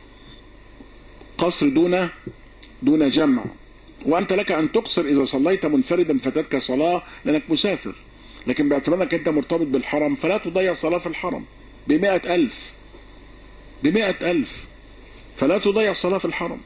قصر دون دون جمع وأنت لك أن تقصر إذا صليت منفردا فاتتك صلاة لأنك مسافر لكن باعتبارك أنت مرتبط بالحرم فلا تضيع صلاة في الحرم بمائة ألف بمائة ألف فلا تضيع صلاة في الحرم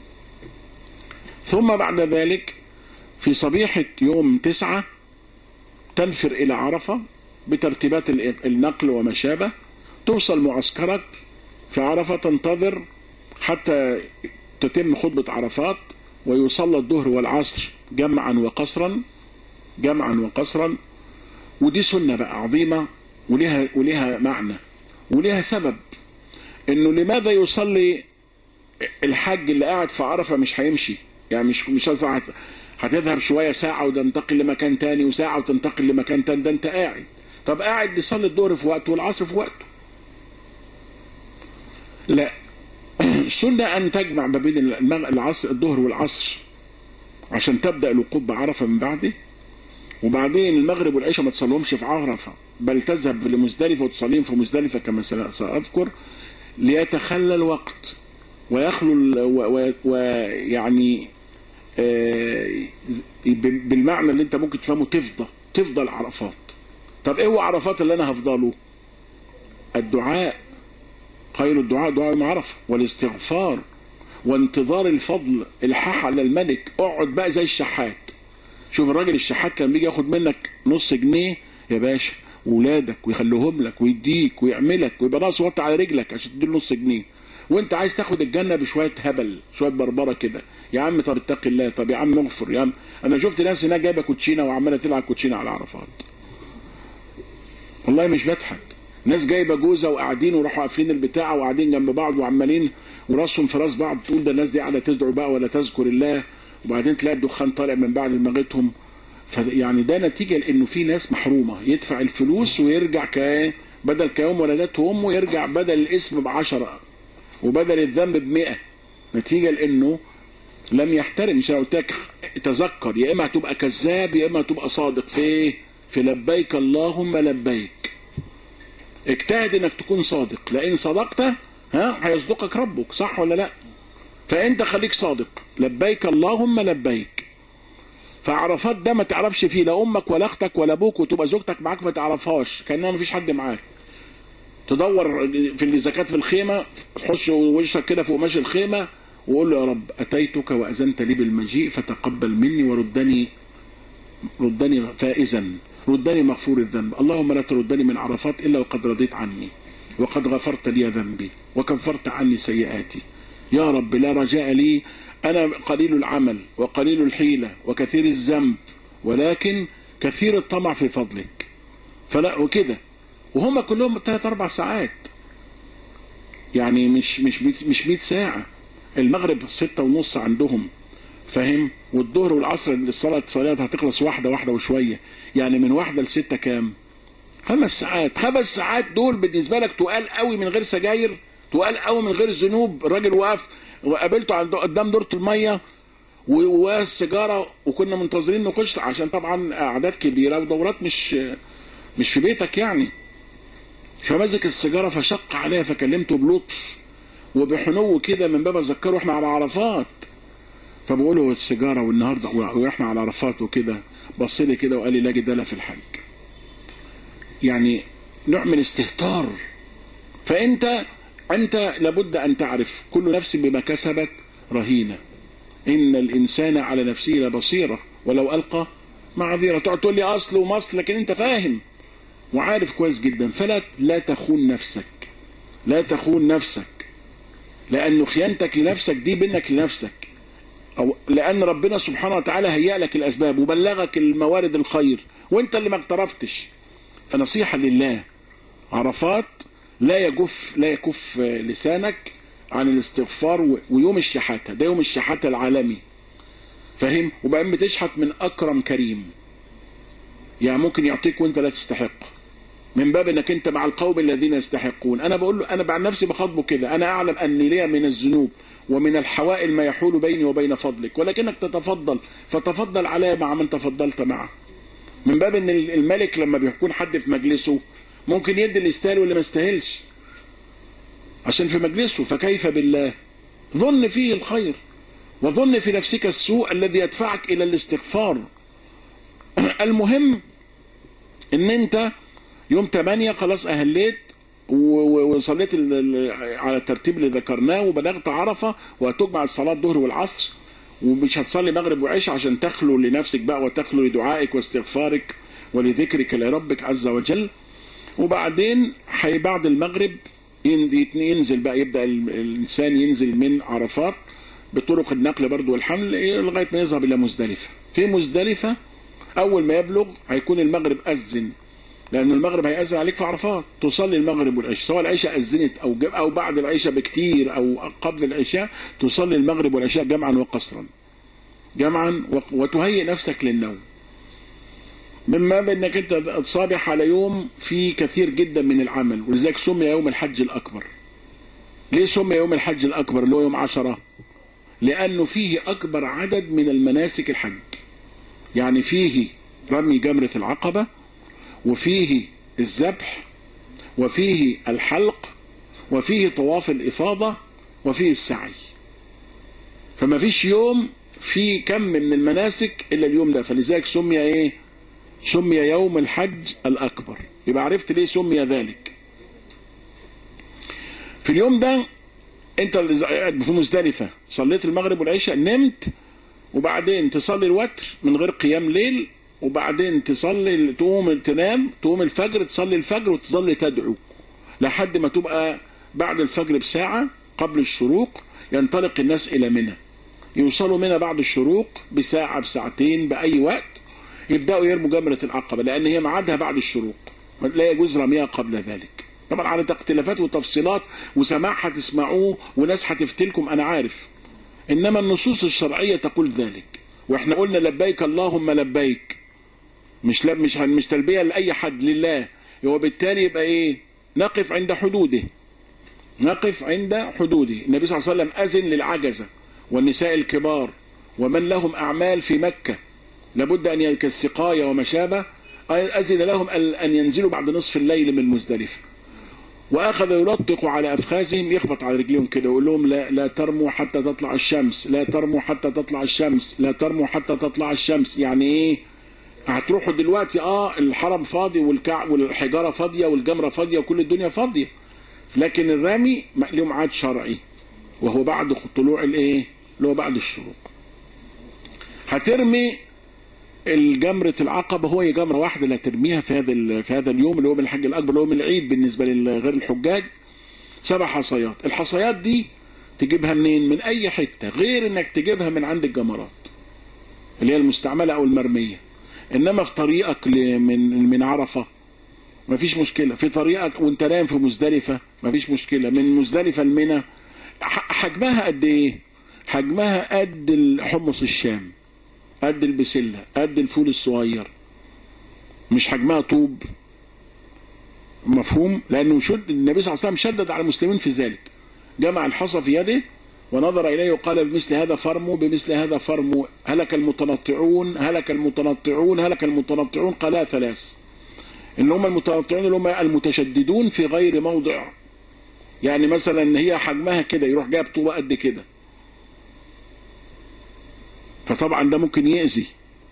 ثم بعد ذلك في صبيحة يوم تسعة تنفر إلى عرفة بترتيبات النقل وما شابه توصل معسكرك في عرفة تنتظر حتى تتم خطبة عرفات ويصلى الظهر والعصر جمعا وقصرا جمعا وقصرا ودي سنة بقى عظيمة ولها ولها معنى ولها سبب انه لماذا يصلي الحج اللي قاعد في عرفة مش هيمشي يعني مش مش هتذهب شوية ساعة وتنتقل لمكان تاني وساعة وتنتقل لمكان تاني ده انت قاعد طب قاعد تصلي الظهر في وقته والعصر في وقته لا السنة أن تجمع ما بين العصر الظهر والعصر عشان تبدأ الوقوف بعرفة من بعده وبعدين المغرب والعشاء ما تصليهمش في عرفة بل تذهب لمزدلفة وتصليهم في مزدلفة كما سأذكر ليتخلى الوقت ويخلو ويعني بالمعنى اللي انت ممكن تفهمه تفضى تفضل عرفات طب ايه هو عرفات اللي انا هفضله الدعاء خير الدعاء دعاء المعرفة والاستغفار وانتظار الفضل الحاح على الملك اقعد بقى زي الشحات شوف الراجل الشحات لما يجي ياخد منك نص جنيه يا باشا وولادك ويخليهم لك ويديك ويعملك ويبقى ناقص وقت على رجلك عشان تديله نص جنيه وانت عايز تاخد الجنه بشويه هبل شويه بربره كده يا عم طب اتقي الله طب يا عم اغفر يا عم انا شفت ناس هناك جايبه كوتشينه وعماله تلعب كوتشينه على عرفات والله مش بضحك ناس جايبه جوزه وقاعدين وراحوا قافلين البتاع وقاعدين جنب بعض وعمالين وراسهم في راس بعض تقول ده الناس دي قاعده تدعو بقى ولا تذكر الله وبعدين تلاقي الدخان طالع من بعد دماغتهم فيعني ده نتيجه لانه في ناس محرومه يدفع الفلوس ويرجع ك بدل كيوم ولدته امه يرجع بدل الاسم بعشرة وبدل الذنب بمئة نتيجه لانه لم يحترم مش انا قلت لك تذكر يا اما هتبقى كذاب يا اما هتبقى صادق في ايه؟ في لبيك اللهم لبيك اجتهد انك تكون صادق لان صدقت ها هيصدقك ربك صح ولا لا فانت خليك صادق لبيك اللهم لبيك فعرفات ده ما تعرفش فيه لا امك ولا اختك ولا ابوك وتبقى زوجتك معاك ما تعرفهاش كانها ما فيش حد معاك تدور في اللي زكاه في الخيمه تحش وشك كده في قماش الخيمه وقول له يا رب اتيتك واذنت لي بالمجيء فتقبل مني وردني ردني فائزا ردني مغفور الذنب اللهم لا تردني من عرفات إلا وقد رضيت عني وقد غفرت لي ذنبي وكفرت عني سيئاتي يا رب لا رجاء لي أنا قليل العمل وقليل الحيلة وكثير الذنب ولكن كثير الطمع في فضلك فلا وكده وهم كلهم ثلاث اربع ساعات يعني مش مش مش 100 ساعه المغرب ستة ونص عندهم فاهم والظهر والعصر الصلاة صلاة هتخلص واحدة واحدة وشوية يعني من واحدة لستة كام خمس ساعات خمس ساعات دول بالنسبة لك تقال قوي من غير سجاير تقال قوي من غير ذنوب الراجل واقف وقابلته عند قدام دورة المية والسيجارة وكنا منتظرين نخش عشان طبعا أعداد كبيرة ودورات مش مش في بيتك يعني فمسك السيجارة فشق عليها فكلمته بلطف وبحنو كده من باب اذكره احنا على عرفات فبقول له السيجاره والنهارده واحنا على عرفات وكده بص لي كده وقال لي لا جدال في الحج يعني نوع من استهتار فانت انت لابد ان تعرف كل نفس بما كسبت رهينه ان الانسان على نفسه لبصيره ولو القى معذره تقعد تقول لي اصل ومصل لكن انت فاهم وعارف كويس جدا فلا لا تخون نفسك لا تخون نفسك لأنه خيانتك لنفسك دي بينك لنفسك أو لأن ربنا سبحانه وتعالى هيأ لك الأسباب وبلغك الموارد الخير وأنت اللي ما اقترفتش فنصيحة لله عرفات لا يجف لا يكف لسانك عن الاستغفار ويوم الشحاتة ده يوم الشحاتة العالمي فاهم وبقى بتشحت من أكرم كريم يعني ممكن يعطيك وانت لا تستحق من باب انك انت مع القوم الذين يستحقون انا بقول له انا بعد نفسي بخاطبه كده انا اعلم ان لي من الذنوب ومن الحوائل ما يحول بيني وبين فضلك ولكنك تتفضل فتفضل علي مع من تفضلت معه من باب ان الملك لما بيكون حد في مجلسه ممكن يدي اللي يستاهل واللي ما يستاهلش عشان في مجلسه فكيف بالله ظن فيه الخير وظن في نفسك السوء الذي يدفعك الى الاستغفار المهم ان انت يوم 8 خلاص اهليت وصليت على الترتيب اللي ذكرناه وبلغت عرفه وهتجمع الصلاه الظهر والعصر ومش هتصلي مغرب وعشاء عشان تخلو لنفسك بقى وتخلو لدعائك واستغفارك ولذكرك لربك عز وجل وبعدين حي بعد المغرب ينزل بقى يبدا الانسان ينزل من عرفات بطرق النقل برضو والحمل لغايه ما يذهب الى مزدلفه في مزدلفه اول ما يبلغ هيكون المغرب اذن لأن المغرب هيأذن عليك في عرفات تصلي المغرب والعشاء سواء العشاء أذنت أو أو بعد العشاء بكتير أو قبل العشاء تصلي المغرب والعشاء جمعا وقصرا جمعا وتهيئ نفسك للنوم من باب انك انت تصابح على يوم فيه كثير جدا من العمل ولذلك سمي يوم الحج الاكبر ليه سمي يوم الحج الاكبر اللي هو يوم عشرة لانه فيه اكبر عدد من المناسك الحج يعني فيه رمي جمرة العقبة وفيه الذبح وفيه الحلق وفيه طواف الإفاضة وفيه السعي فما فيش يوم في كم من المناسك إلا اليوم ده فلذلك سمي إيه سمي يوم الحج الأكبر يبقى عرفت ليه سمي ذلك في اليوم ده انت قاعد في مزدلفة صليت المغرب والعشاء نمت وبعدين تصلي الوتر من غير قيام ليل وبعدين تصلي تقوم تنام تقوم الفجر تصلي الفجر وتصلي تدعو لحد ما تبقى بعد الفجر بساعة قبل الشروق ينطلق الناس إلى منى يوصلوا منى بعد الشروق بساعة بساعتين بأي وقت يبدأوا يرموا جمرة العقبة لأن هي ميعادها بعد الشروق لا يجوز رميها قبل ذلك طبعا على اختلافات وتفصيلات وسماع هتسمعوه وناس هتفتلكم أنا عارف إنما النصوص الشرعية تقول ذلك واحنا قلنا لبيك اللهم لبيك مش لب مش مش تلبيه لاي حد لله وبالتالي يبقى ايه نقف عند حدوده نقف عند حدوده النبي صلى الله عليه وسلم اذن للعجزه والنساء الكبار ومن لهم اعمال في مكه لابد ان كالسقايه وما شابه اذن لهم ان ينزلوا بعد نصف الليل من مزدلفه واخذ يلطق على افخاذهم يخبط على رجليهم كده ويقول لهم لا لا ترموا حتى تطلع الشمس لا ترموا حتى تطلع الشمس لا ترموا حتى تطلع الشمس يعني ايه هتروحوا دلوقتي اه الحرم فاضي والكع والحجاره فاضيه والجمره فاضيه وكل الدنيا فاضيه لكن الرمي له ميعاد شرعي وهو بعد طلوع الايه اللي هو بعد الشروق هترمي الجمرة العقبة هو هي جمرة واحدة اللي هترميها في هذا في هذا اليوم اللي هو من الحج الأكبر اللي هو من العيد بالنسبة لغير الحجاج سبع حصيات الحصيات دي تجيبها منين من أي حتة غير إنك تجيبها من عند الجمرات اللي هي المستعملة أو المرمية انما في طريقك ل- من من عرفه مفيش مشكله في طريقك وانت نايم في مزدلفه مفيش مشكله من مزدلفه لمنى ح- حجمها قد ايه حجمها قد الحمص الشام قد البسله قد الفول الصغير مش حجمها طوب مفهوم لانه شد النبي صلى الله عليه وسلم شدد على المسلمين في ذلك جمع الحصى في يده ونظر اليه وقال بمثل هذا فرموا بمثل هذا فرموا هلك المتنطعون هلك المتنطعون هلك المتنطعون قالها ثلاث اللي هم المتنطعون اللي هم المتشددون في غير موضع يعني مثلا هي حجمها كده يروح جايب طوبه قد كده فطبعا ده ممكن يأذي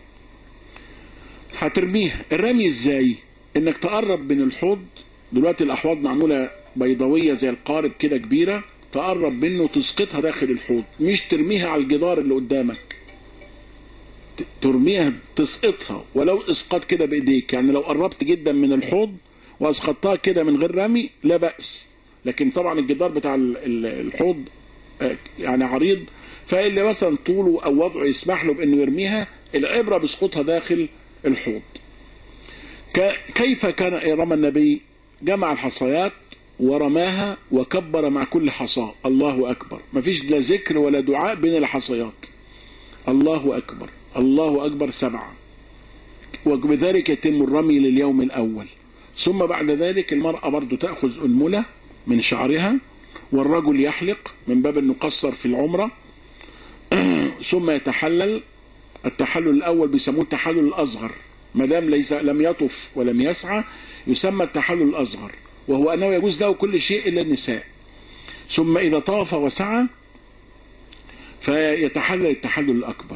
هترميها الرمي ازاي انك تقرب من الحوض دلوقتي الاحواض معموله بيضاويه زي القارب كده كبيره تقرب منه وتسقطها داخل الحوض مش ترميها على الجدار اللي قدامك ت- ترميها تسقطها ولو اسقاط كده بايديك يعني لو قربت جدا من الحوض واسقطتها كده من غير رمي لا باس لكن طبعا الجدار بتاع ال- ال- الحوض آه، يعني عريض فاللي مثلا طوله او وضعه يسمح له بانه يرميها العبره بسقوطها داخل الحوض ك- كيف كان رمى النبي جمع الحصيات ورماها وكبر مع كل حصاة الله أكبر مفيش لا ذكر ولا دعاء بين الحصيات الله أكبر الله أكبر سبعة وبذلك يتم الرمي لليوم الأول ثم بعد ذلك المرأة برضو تأخذ أنملة من شعرها والرجل يحلق من باب أنه قصر في العمرة ثم يتحلل التحلل الأول بيسموه التحلل الأصغر ما دام ليس لم يطف ولم يسعى يسمى التحلل الأصغر وهو أنه يجوز له كل شيء إلا النساء ثم إذا طاف وسعى فيتحلل التحلل الأكبر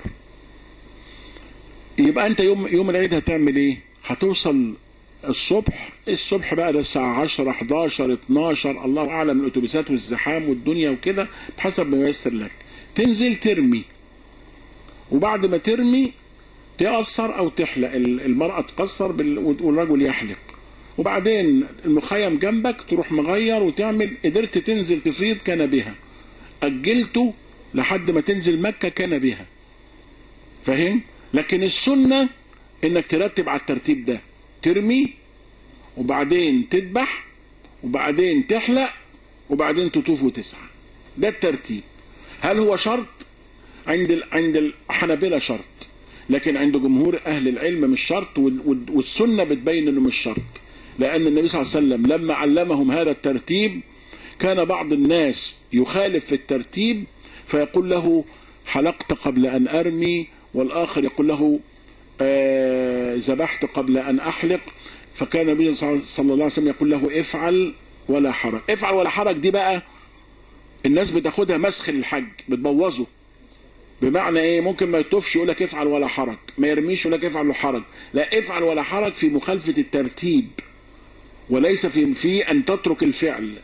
يبقى أنت يوم يوم العيد هتعمل إيه؟ هتوصل الصبح الصبح بقى ده الساعة 10 11 12 الله أعلم الأتوبيسات والزحام والدنيا وكده بحسب ما ييسر لك تنزل ترمي وبعد ما ترمي تقصر او تحلق المرأة تقصر بال- والرجل يحلق وبعدين المخيم جنبك تروح مغير وتعمل قدرت تنزل تفيض كان بها أجلته لحد ما تنزل مكة كان بها فاهم لكن السنة انك ترتب على الترتيب ده ترمي وبعدين تذبح وبعدين تحلق وبعدين تطوف وتسعى ده الترتيب هل هو شرط عند ال... عند الحنابلة شرط لكن عند جمهور اهل العلم مش شرط وال... وال- والسنه بتبين انه مش شرط لان النبي صلى الله عليه وسلم لما علمهم هذا الترتيب كان بعض الناس يخالف في الترتيب فيقول له حلقت قبل ان ارمي والاخر يقول له آه، ذبحت قبل ان احلق فكان النبي صلى الله عليه وسلم يقول له افعل ولا حرج افعل ولا حرج دي بقى الناس بتاخدها مسخ للحج بتبوظه بمعنى ايه ممكن ما يطوفش يقول لك افعل ولا حرج ما يرميش يقول لك افعل ولا حرج لا افعل ولا حرج في مخالفة الترتيب وليس في في ان تترك الفعل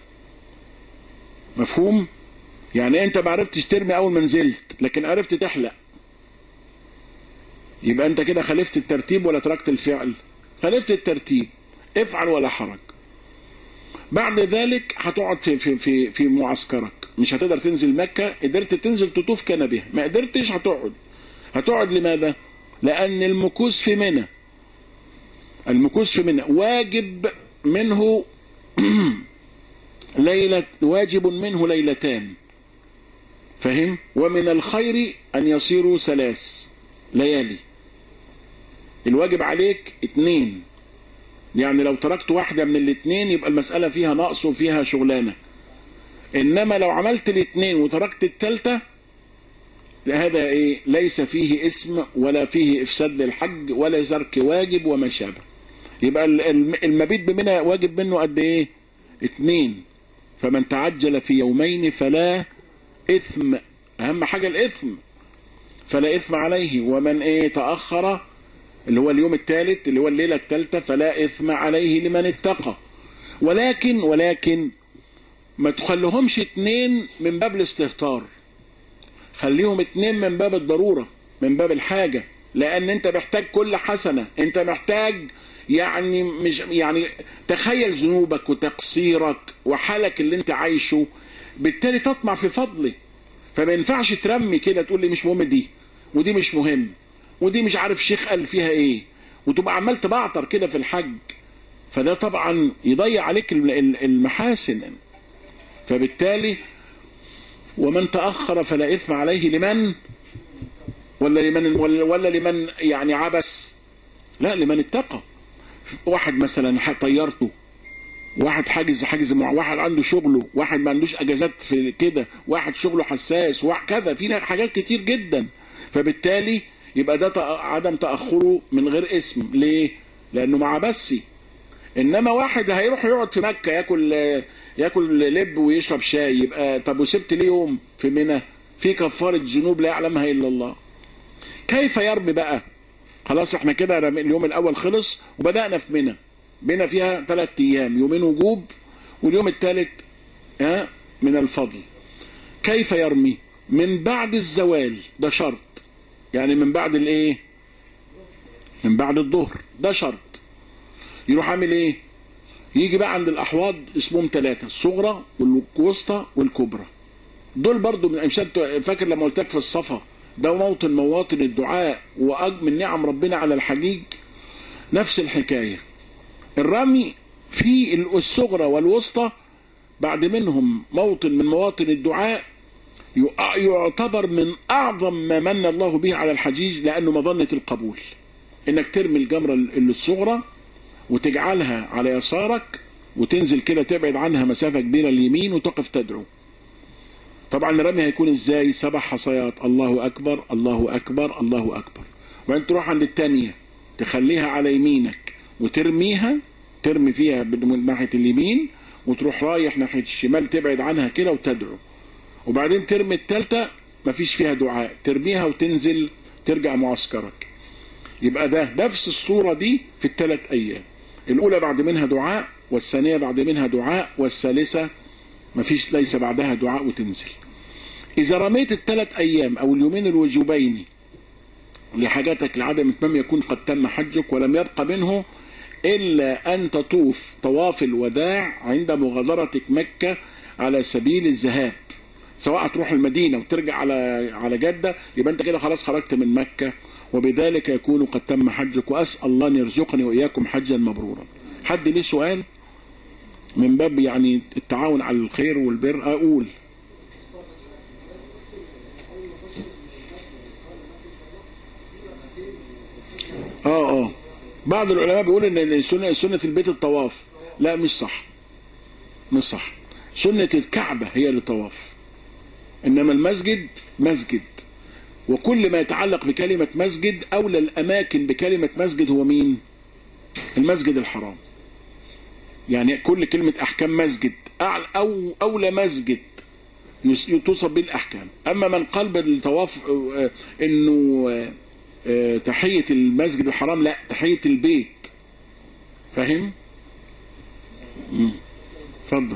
مفهوم يعني انت ما عرفتش ترمي اول ما نزلت لكن عرفت تحلق يبقى انت كده خالفت الترتيب ولا تركت الفعل خالفت الترتيب افعل ولا حرج بعد ذلك هتقعد في في في في معسكرك مش هتقدر تنزل مكة قدرت تنزل تطوف كان بها ما قدرتش هتقعد هتقعد لماذا لأن المكوس في منى المكوس في منى واجب منه ليلة واجب منه ليلتان فهم ومن الخير أن يصيروا ثلاث ليالي الواجب عليك اتنين يعني لو تركت واحدة من الاتنين يبقى المسألة فيها نقص وفيها شغلانة انما لو عملت الاثنين وتركت الثالثه هذا ايه ليس فيه اسم ولا فيه افساد للحج ولا ترك واجب وما شابه يبقى ال- الم- المبيت بمنى واجب منه قد ايه اتنين فمن تعجل في يومين فلا اثم اهم حاجه الاثم فلا اثم عليه ومن ايه تاخر اللي هو اليوم الثالث اللي هو الليله الثالثه فلا اثم عليه لمن اتقى ولكن ولكن ما تخليهمش اتنين من باب الاستهتار خليهم اتنين من باب الضرورة من باب الحاجة لان انت محتاج كل حسنة انت محتاج يعني مش يعني تخيل ذنوبك وتقصيرك وحالك اللي انت عايشه بالتالي تطمع في فضله فما ينفعش ترمي كده تقول لي مش مهم دي ودي مش مهم ودي مش عارف شيخ قال فيها ايه وتبقى عمال تبعتر كده في الحج فده طبعا يضيع عليك الم- ال- المحاسن فبالتالي ومن تأخر فلا إثم عليه لمن ولا لمن ولا, ولا لمن يعني عبس لا لمن اتقى واحد مثلا ح- طيرته واحد حاجز حاجز مع واحد عنده شغله واحد ما عندوش اجازات في كده واحد شغله حساس واحد كذا في حاجات كتير جدا فبالتالي يبقى ده تأ- عدم تاخره من غير اسم ليه لانه مع بسي انما واحد هيروح يقعد في مكه ياكل ياكل لب ويشرب شاي يبقى طب وسبت ليه يوم في منى في كفاره ذنوب لا يعلمها الا الله كيف يرمي بقى خلاص احنا كده رمي- اليوم الاول خلص وبدانا في منى منى فيها ثلاث ايام يومين وجوب واليوم الثالث ها من الفضل كيف يرمي من بعد الزوال ده شرط يعني من بعد الايه من بعد الظهر ده شرط يروح عامل ايه يجي بقى عند الاحواض اسمهم ثلاثه الصغرى والوسطى والكبرى دول برضو من امثال فاكر لما قلت لك في الصفا ده موطن مواطن الدعاء واجمل من نعم ربنا على الحجيج نفس الحكايه الرمي في الصغرى والوسطى بعد منهم موطن من مواطن الدعاء يع- يعتبر من اعظم ما من الله به على الحجيج لانه مظنه القبول انك ترمي الجمره اللي الصغرى وتجعلها على يسارك وتنزل كده تبعد عنها مسافه كبيره اليمين وتقف تدعو طبعا الرمي هيكون ازاي سبع حصيات الله اكبر الله اكبر الله اكبر وبعدين تروح عند الثانيه تخليها على يمينك وترميها ترمي فيها من ناحيه اليمين وتروح رايح ناحيه الشمال تبعد عنها كده وتدعو وبعدين ترمي الثالثه مفيش فيها دعاء ترميها وتنزل ترجع معسكرك يبقى ده نفس الصوره دي في الثلاث ايام الاولى بعد منها دعاء والثانيه بعد منها دعاء والثالثه مفيش ليس بعدها دعاء وتنزل إذا رميت الثلاث أيام أو اليومين الوجوبين لحاجتك لعدم إتمام يكون قد تم حجك ولم يبق منه إلا أن تطوف طواف الوداع عند مغادرتك مكة على سبيل الذهاب سواء تروح المدينة وترجع على على جدة يبقى أنت كده خلاص خرجت من مكة وبذلك يكون قد تم حجك وأسأل الله أن يرزقني وإياكم حجا مبرورا حد ليه سؤال من باب يعني التعاون على الخير والبر أقول اه اه بعض العلماء بيقول ان سنه سنه البيت الطواف لا مش صح مش صح سنه الكعبه هي الطواف انما المسجد مسجد وكل ما يتعلق بكلمه مسجد اولى الاماكن بكلمه مسجد هو مين المسجد الحرام يعني كل كلمه احكام مسجد أعلى او اولى مسجد يس- توصف به الاحكام اما من قال بالطواف آه، انه آه، آه، تحية المسجد الحرام لا تحية البيت فاهم؟ مم. اتفضل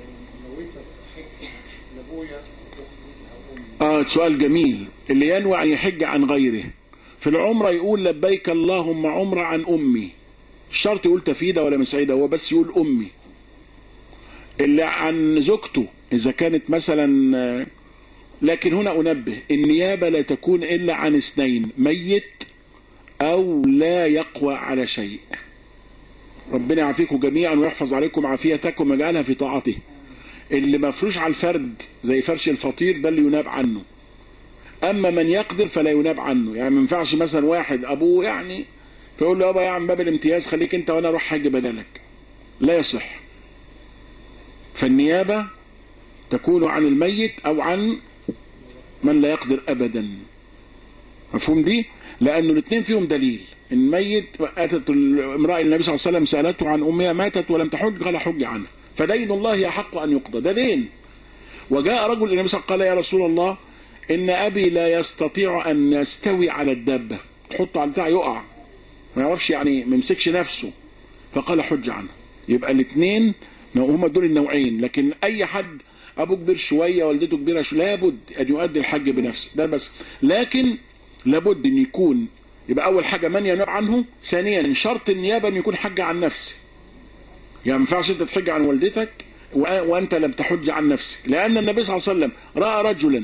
اه سؤال جميل اللي ينوى ان يحج عن غيره في العمرة يقول لبيك اللهم عمرة عن امي مش شرط يقول تفيدة ولا مسعيدة هو بس يقول امي اللي عن زوجته اذا كانت مثلا آه، لكن هنا انبه النيابة لا تكون الا عن اثنين ميت او لا يقوى على شيء ربنا يعافيكم جميعا ويحفظ عليكم عافيتكم ويجعلها في طاعته اللي مفروش على الفرد زي فرش الفطير ده اللي يناب عنه اما من يقدر فلا يناب عنه يعني ما ينفعش مثلا واحد ابوه يعني فيقول له يابا يا عم باب الامتياز خليك انت وانا اروح حاجه بدلك لا يصح فالنيابه تكون عن الميت او عن من لا يقدر ابدا مفهوم دي لانه الاثنين فيهم دليل الميت اتت امراه النبي صلى الله عليه وسلم سالته عن امها ماتت ولم تحج قال حج عنها فدين الله احق ان يقضى ده دين وجاء رجل النبي صلى الله عليه وسلم قال يا رسول الله ان ابي لا يستطيع ان يستوي على الدابه تحطه على بتاع يقع ما يعرفش يعني ما يمسكش نفسه فقال حج عنه يبقى الاثنين هم دول النوعين لكن اي حد ابوه كبير شويه والدته كبيره شويه لابد ان يؤدي الحج بنفسه ده بس لكن لابد ان يكون يبقى اول حاجه من ينوب عنه ثانيا شرط النيابه ان يكون حج عن نفسه يعني ما ينفعش انت تحج عن والدتك وأ- وانت لم تحج عن نفسك لان النبي صلى الله عليه وسلم راى رجلا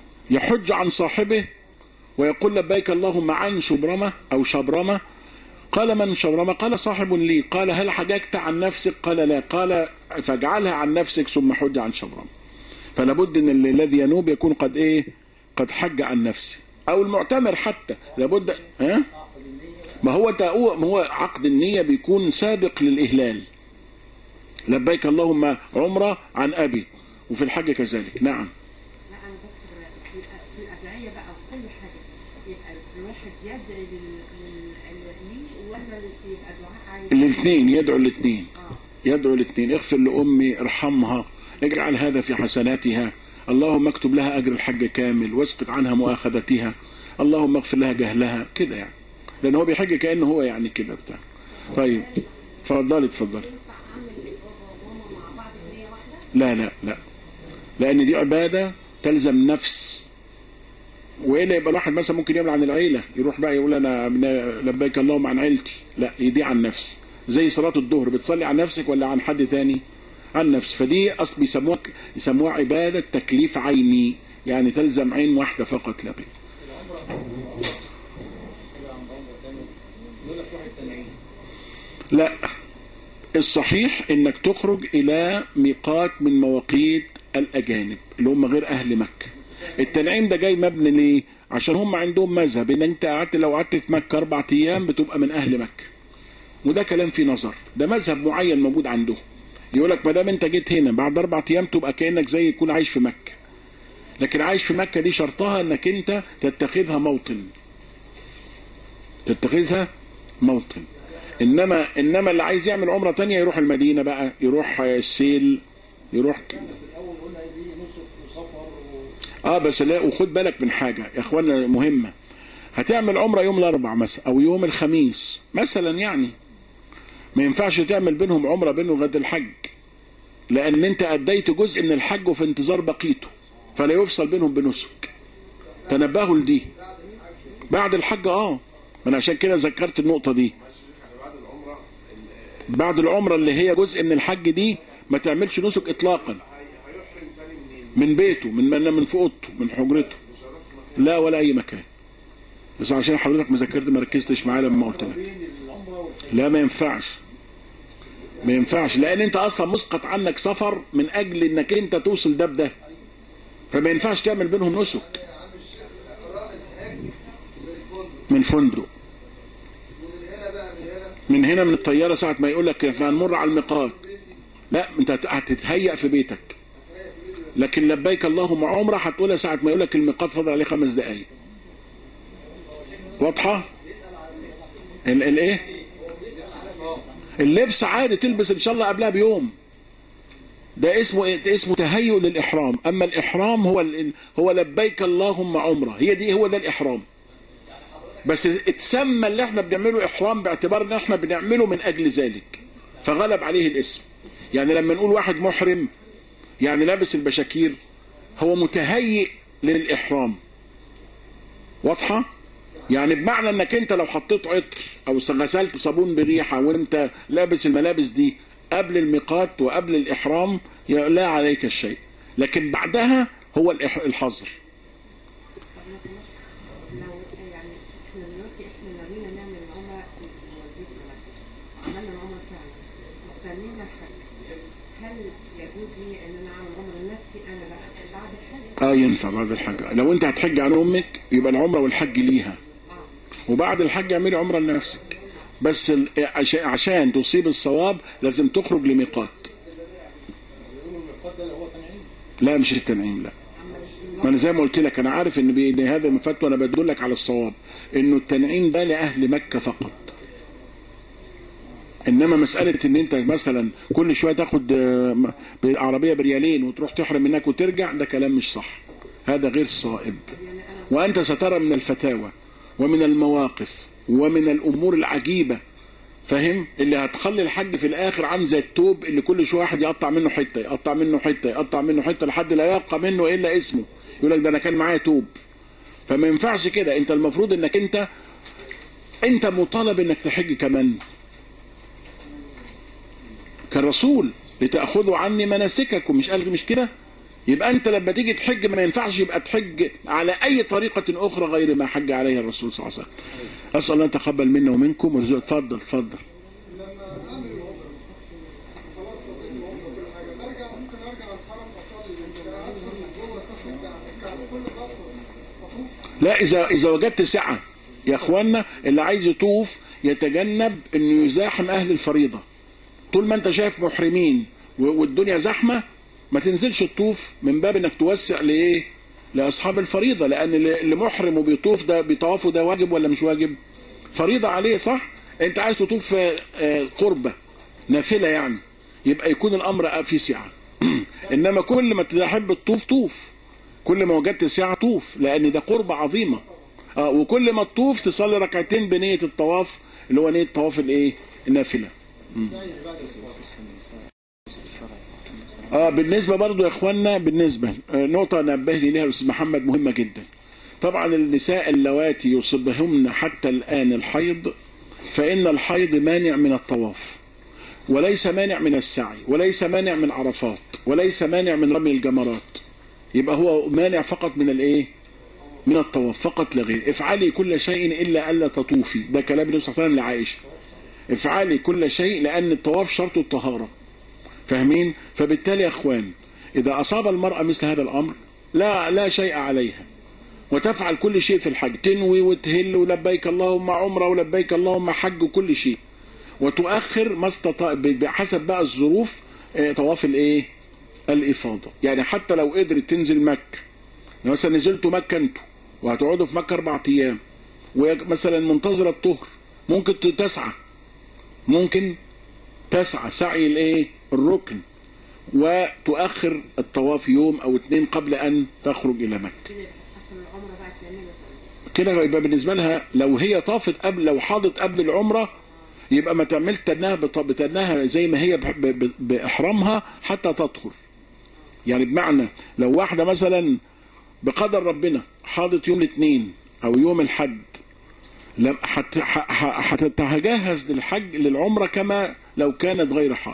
يحج عن صاحبه ويقول لبيك اللهم عن شبرمه او شبرمه قال من شبرم قال صاحب لي قال هل حججت عن نفسك قال لا قال فاجعلها عن نفسك ثم حج عن شبرم فلا بد ان ال- الذي ينوب يكون قد ايه قد حج عن نفسه او المعتمر حتى لابد ها ما هو تأو- ما هو عقد النية بيكون سابق للإهلال لبيك اللهم عمرة عن أبي وفي الحج كذلك نعم
لا انا بس يبقى في الادعيه بقى وكل حاجه يبقى الواحد يدعي لل- لل- ليه ولا يبقى دعاء عايز
الاثنين يدعو الاثنين
اه
يدعو الاثنين اغفر لأمي ارحمها اجعل هذا في حسناتها اللهم اكتب لها أجر الحج كامل واسقط عنها مؤاخذتها اللهم اغفر لها جهلها كده يعني لأن هو بيحج كأنه هو يعني كده بتاع طيب اتفضلي اتفضلي
ينفع اعمل بابا وماما مع بعض هديه واحده؟
لا لا لا لأن دي عبادة تلزم نفس وإلا يبقى الواحد مثلا ممكن يعمل عن العيلة يروح بقى يقول أنا من- لبيك اللهم عن عيلتي لا دي عن نفس زي صلاة الظهر بتصلي عن نفسك ولا عن حد تاني عن نفس فدي أصل بيسموها يسموها عبادة تكليف عيني يعني تلزم عين واحدة فقط لا غير لا الصحيح انك تخرج الى ميقات من مواقيت الاجانب اللي هم غير اهل مكه التنعيم ده جاي مبني ليه عشان هم عندهم مذهب ان انت قعدت لو قعدت في مكه اربع ايام بتبقى من اهل مكه وده كلام فيه نظر ده مذهب معين موجود عندهم يقول لك ما دام انت جيت هنا بعد اربع ايام تبقى كانك زي يكون عايش في مكه لكن عايش في مكه دي شرطها انك انت تتخذها موطن تتخذها موطن انما انما اللي عايز يعمل عمره تانية يروح المدينه بقى يروح السيل يروح ك-
الاول قلنا دي نسك وسفر و...
اه بس لا وخد بالك من حاجه يا اخوانا مهمه هتعمل عمره يوم الاربع مثلا او يوم الخميس مثلا يعني ما ينفعش تعمل بينهم عمره بينهم لغايه الحج لان انت اديت جزء من الحج وفي انتظار بقيته فلا يفصل بينهم بنسك تنبهوا لدي بعد الحج اه ما انا عشان كده ذكرت النقطه دي بعد العمره اللي هي جزء من الحج دي ما تعملش نسك اطلاقا من بيته من من من في اوضته من حجرته لا ولا اي مكان بس عشان حضرتك ما ذكرت ما ركزتش معايا لما قلت لك
بين العمره والحج
لا ما ينفعش ما ينفعش لان انت اصلا مسقط عنك سفر من اجل انك انت توصل ده بده فما ينفعش تعمل بينهم نسك من فندق من هنا من الطياره ساعه ما يقول لك احنا هنمر على الميقات لا انت هتتهيأ في بيتك لكن لبيك اللهم عمره هتقولها ساعه ما يقول لك الميقات فاضل عليه خمس دقائق واضحه ال- الايه اللبس عادي تلبس ان شاء الله قبلها بيوم ده اسمه ايه ده اسمه تهيؤ للاحرام اما الاحرام هو ال- هو لبيك اللهم عمره هي دي هو ده الاحرام بس اتسمى اللي احنا بنعمله احرام باعتبار ان احنا بنعمله من اجل ذلك فغلب عليه الاسم يعني لما نقول واحد محرم يعني لابس البشاكير هو متهيئ للاحرام واضحه يعني بمعنى انك انت لو حطيت عطر او غسلت صابون بريحه وانت لابس الملابس دي قبل الميقات وقبل الاحرام يا- لا عليك الشيء لكن بعدها هو الإح- الحظر
طب ما سمعت لو يعني احنا دلوقتي احنا ناويين نعمل عمره لوالدتنا مثلا عملنا العمره فعلا استنينا الحج هل يجوز لي ان انا اعمل عمره لنفسي انا بقى بعد الحج؟
اه ينفع بعد الحج لو انت هتحج عن امك يبقى العمره والحج ليها
اه
وبعد الحج اعملي عمره لنفسك بس ال- عشان عشان تصيب الصواب لازم تخرج لميقات
بيقولوا الميقات ده اللي هو تنعيم
لا مش التنعيم لا ما انا زي ما قلت لك انا عارف ان بي- إن هذا من فتوى انا بدلك على الصواب انه التنعيم ده لاهل مكه فقط انما مساله ان انت مثلا كل شويه تاخد آه، م- عربيه بريالين وتروح تحرم هناك وترجع ده كلام مش صح هذا غير صائب وانت سترى من الفتاوى ومن المواقف ومن الامور العجيبه فاهم اللي هتخلي الحج في الاخر عامل زي التوب اللي كل شويه واحد يقطع منه حته يقطع منه حته يقطع منه حته لحد لا يبقى منه الا اسمه يقول لك ده انا كان معايا توب فما ينفعش كده انت المفروض انك انت انت مطالب انك تحج كمان كالرسول لتاخذوا عني مناسككم مش قال مش كده يبقى انت لما تيجي تحج ما ينفعش يبقى تحج على اي طريقه اخرى غير ما حج عليها الرسول صلى الله عليه وسلم اسال الله ان يتقبل منا ومنكم ويرزقنا اتفضل اتفضل
لما اعمل العمره خلاص صليت العمره كل حاجه برجع ممكن ارجع الحرم اصلي ادخل من جوه صف الكعبه كل خطوه اطوف
لا اذا اذا وجدت سعه يا اخوانا اللي عايز يطوف يتجنب انه يزاحم اهل الفريضه طول ما انت شايف محرمين و- والدنيا زحمه ما تنزلش تطوف من باب انك توسع لايه لاصحاب الفريضه لان اللي اللي محرم وبيطوف ده بيطوفه ده واجب ولا مش واجب فريضه عليه صح انت عايز تطوف آه، آه، قربه نافله يعني يبقى يكون الامر في سعه انما كل ما تحب تطوف طوف كل ما وجدت ساعة طوف لأن ده قربة عظيمة اه وكل ما تطوف تصلي ركعتين بنية الطواف اللي هو نية طواف الايه النافلة اه بالنسبة برضو يا اخوانا بالنسبة آه، نقطة نبه لي ليها الاستاذ محمد مهمة جدا طبعا النساء اللواتي يصبهن حتى الآن الحيض فإن الحيض مانع من الطواف وليس مانع من السعي وليس مانع من عرفات وليس مانع من رمي الجمرات يبقى هو مانع فقط من الايه من الطواف فقط لا غير افعلي كل شيء الا الا تطوفي ده كلام النبي صلى الله عليه وسلم لعائشه افعلي كل شيء لان الطواف شرط الطهاره فاهمين فبالتالي يا اخوان اذا اصاب المراه مثل هذا الامر لا لا شيء عليها وتفعل كل شيء في الحج تنوي وتهل ولبيك اللهم عمره ولبيك اللهم حج وكل شيء وتؤخر ما استطاع بحسب بقى الظروف آه، طواف الايه الافاضه يعني حتى لو قدرت تنزل مكه لو مثلا نزلتوا مكه انتوا وهتقعدوا في مكه اربع ايام ومثلا منتظره الطهر ممكن تسعى ممكن تسعى سعي الايه الركن وتؤخر الطواف يوم او اتنين قبل ان تخرج الى مكه
كده اخر العمره بقى تعملها
كده يبقى بالنسبه لها لو هي طافت قبل لو حاضت قبل العمره يبقى ما تعملش تنها بط- بتنها زي ما هي ب- ب- باحرامها حتى تطهر يعني بمعنى لو واحده مثلا بقدر ربنا حاضت يوم الاثنين او يوم الحد لم حت- ح- ح- هتتجهز للحج للعمره كما لو كانت غير حائض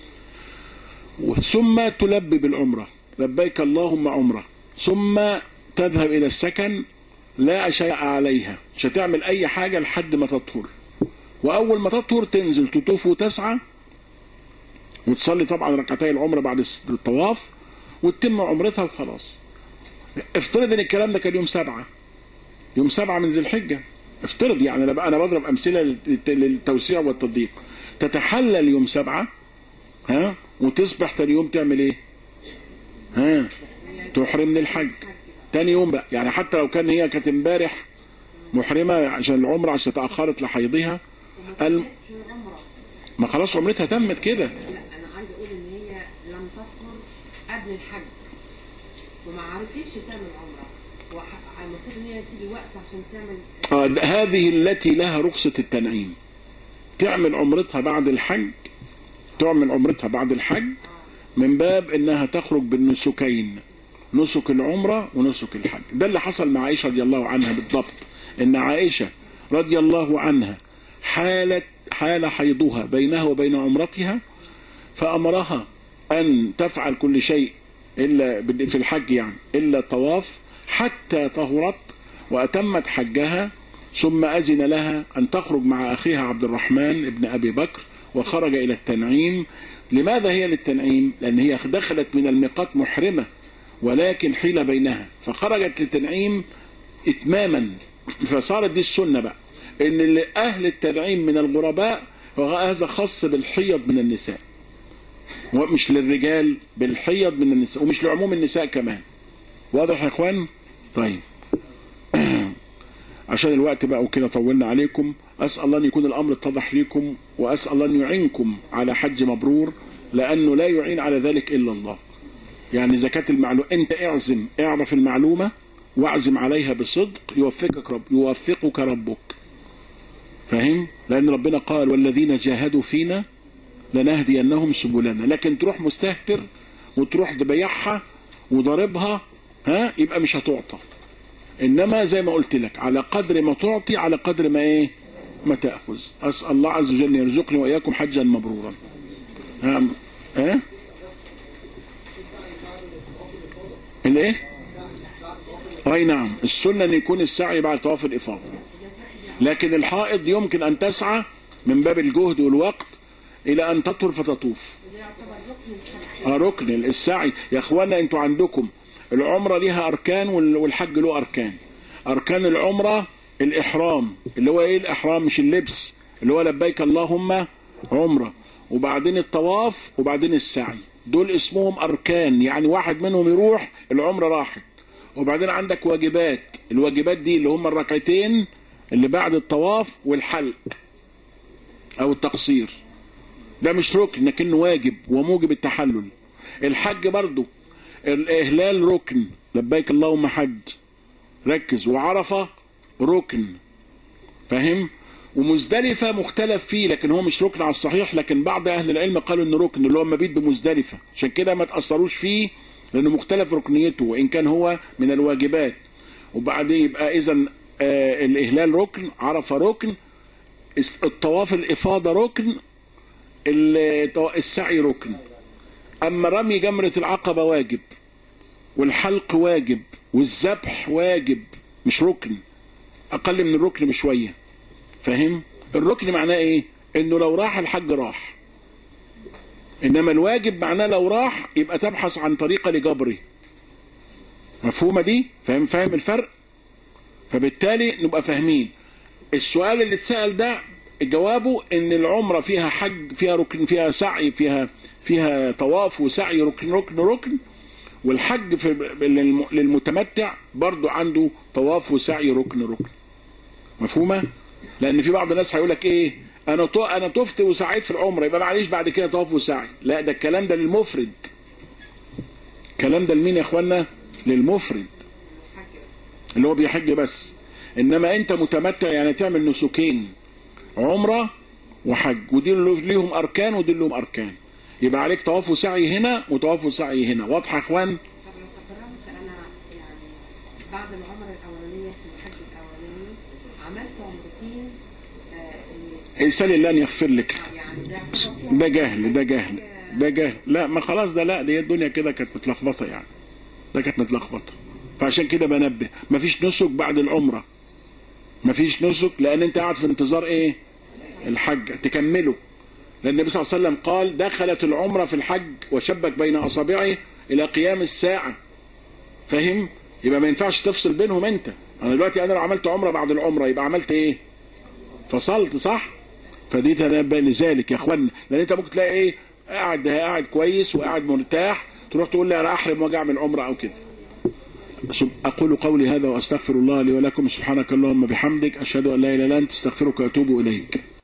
ثم تلبي بالعمره لبيك اللهم عمره ثم تذهب الى السكن لا شيء عليها مش هتعمل اي حاجه لحد ما تطهر واول ما تطهر تنزل تطوف وتسعى وتصلي طبعا ركعتي العمره بعد الطواف وتتم عمرتها وخلاص افترض ان الكلام ده كان يوم سبعة يوم سبعة من ذي الحجة افترض يعني انا بقى انا بضرب امثله للت- للتوسيع والتضييق تتحلل يوم سبعة ها وتصبح تاني يوم تعمل ايه ها تحرم من الحج تاني يوم بقى يعني حتى لو كان هي كانت امبارح محرمه عشان العمره عشان تاخرت لحيضها الم...
في العمره
ما خلاص عمرتها تمت كده
لا انا عايزه اقول ان هي لم تطهر قبل الحج وما عرفتش تعمل عمره وح- المفروض ان هي تيجي وقت عشان تعمل
آه ده- هذه التي لها رخصة التنعيم تعمل عمرتها بعد الحج تعمل عمرتها بعد الحج من باب انها تخرج بالنسكين نسك العمرة ونسك الحج ده اللي حصل مع عائشة رضي الله عنها بالضبط ان عائشة رضي الله عنها حالت حال حيضها بينها وبين عمرتها فأمرها أن تفعل كل شيء إلا بال- في الحج يعني إلا الطواف حتى طهرت وأتمت حجها ثم أذن لها أن تخرج مع أخيها عبد الرحمن ابن أبي بكر وخرج إلى التنعيم لماذا هي للتنعيم؟ لأن هي دخلت من الميقات محرمة ولكن حيل بينها فخرجت للتنعيم إتماما فصارت دي السنة بقى إن اللي أهل التنعيم من الغرباء وهذا خاص بالحيض من النساء ومش للرجال بالحيض من النساء ومش لعموم النساء كمان واضح يا اخوان طيب عشان الوقت بقى وكده طولنا عليكم اسال الله ان يكون الامر اتضح ليكم واسال الله ان يعينكم على حج مبرور لانه لا يعين على ذلك الا الله يعني زكاة المعلومة انت اعزم اعرف المعلومة واعزم عليها بصدق يوفقك رب يوفقك ربك فاهم لان ربنا قال والذين جاهدوا فينا لنهدينهم سبلنا لكن تروح مستهتر وتروح تبيعها وضاربها ها يبقى مش هتعطى انما زي ما قلت لك على قدر ما تعطي على قدر ما ايه ما تاخذ اسال الله عز وجل يرزقني واياكم حجا مبرورا ها ها الايه اي نعم السنه ان يكون السعي بعد طواف الافاضه لكن الحائض يمكن ان تسعى من باب الجهد والوقت الى ان تطهر فتطوف
وده يعتبر ركن الحج
اه ركن السعي يا اخوانا انتوا عندكم العمره ليها اركان وال- والحج له اركان اركان العمره الاحرام اللي هو ايه الاحرام مش اللبس اللي هو لبيك اللهم عمره وبعدين الطواف وبعدين السعي دول اسمهم اركان يعني واحد منهم يروح العمره راحت وبعدين عندك واجبات الواجبات دي اللي هم الركعتين اللي بعد الطواف والحلق او التقصير ده مش ركن لكنه واجب وموجب التحلل الحج برضو الإهلال ركن لبيك اللهم حج ركز وعرفة ركن فاهم ومزدلفة مختلف فيه لكن هو مش ركن على الصحيح لكن بعض أهل العلم قالوا إنه ركن اللي هو مبيت بمزدلفة عشان كده ما تأثروش فيه لأنه مختلف ركنيته وإن كان هو من الواجبات وبعدين يبقى إذا آه الإهلال ركن عرفة ركن الطواف الإفاضة ركن الطوا- السعي ركن أما رمي جمرة العقبة واجب والحلق واجب والذبح واجب مش ركن أقل من الركن بشوية فاهم الركن معناه إيه إنه لو راح الحج راح إنما الواجب معناه لو راح يبقى تبحث عن طريقة لجبره مفهومة دي فاهم فاهم الفرق فبالتالي نبقى فاهمين السؤال اللي اتسأل ده جوابه ان العمرة فيها حج فيها ركن فيها سعي فيها فيها طواف وسعي ركن ركن ركن والحج في للم- للمتمتع برضو عنده طواف وسعي ركن ركن مفهومة لان في بعض الناس هيقول لك ايه انا طو انا طفت وسعيت في العمرة يبقى معليش بعد كده طواف وسعي لا ده الكلام ده للمفرد الكلام ده لمين يا اخوانا للمفرد
الحج بس
اللي هو بيحج بس انما انت متمتع يعني تعمل نسكين عمره وحج ودي اللي ليهم اركان ودي لهم اركان يبقى عليك طواف وسعي هنا وطواف وسعي هنا واضحه يا اخوان
طب لو تكرمت انا يعني بعد العمره الاولانيه في الحج الاولاني عملت عمرتين آه اللي-
اسال الله ان يغفر لك
يعني ده يعتبر
ده جهل ده جهل ده جهل لا ما خلاص ده لا دي الدنيا كده كانت متلخبطه يعني ده كانت متلخبطه فعشان كده بنبه مفيش نسك بعد العمره مفيش نسك لان انت قاعد في انتظار ايه الحج تكمله لان النبي صلى الله عليه وسلم قال دخلت العمره في الحج وشبك بين اصابعه الى قيام الساعه فاهم يبقى ما ينفعش تفصل بينهم انت انا دلوقتي انا لو عملت عمره بعد العمره يبقى عملت ايه فصلت صح فدي تنبه لذلك يا اخوانا لان انت ممكن تلاقي ايه قاعد قاعد كويس وقاعد مرتاح تروح تقول لي انا احرم واجي اعمل عمره او كده سب- اقول قولي هذا واستغفر الله لي ولكم سبحانك اللهم بحمدك اشهد ان لا اله الا انت استغفرك واتوب اليك